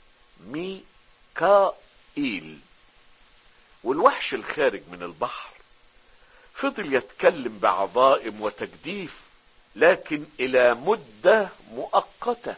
ميكائيل والوحش الخارج من البحر فضل يتكلم بعظائم وتجديف لكن الى مدة مؤقتة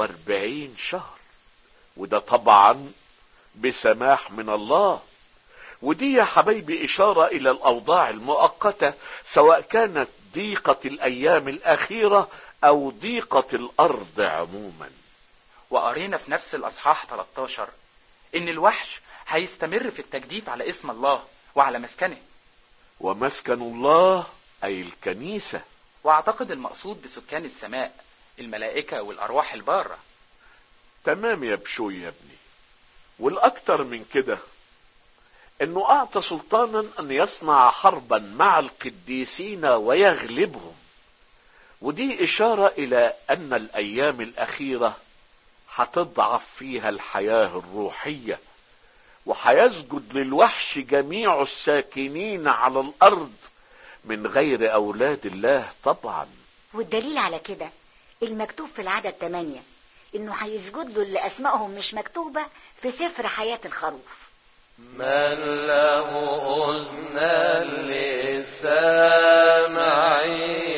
42 شهر وده طبعا بسماح من الله ودي يا حبايبي إشارة إلى الأوضاع المؤقتة سواء كانت ضيقة الأيام الأخيرة أو ضيقة الأرض عموما وقرينا في نفس الأصحاح 13 إن الوحش هيستمر في التجديف على اسم الله وعلى مسكنه ومسكن الله أي الكنيسة وأعتقد المقصود بسكان السماء الملائكة والأرواح البارة تمام يا بشوي يا ابني والأكتر من كده انه اعطى سلطانا ان يصنع حربا مع القديسين ويغلبهم ودي اشاره الى ان الايام الاخيره هتضعف فيها الحياه الروحيه وهيسجد للوحش جميع الساكنين على الارض من غير اولاد الله طبعا والدليل على كده المكتوب في العدد 8 انه هيسجد له اللي اسمائهم مش مكتوبه في سفر حياه الخروف من له أذنان للسامعين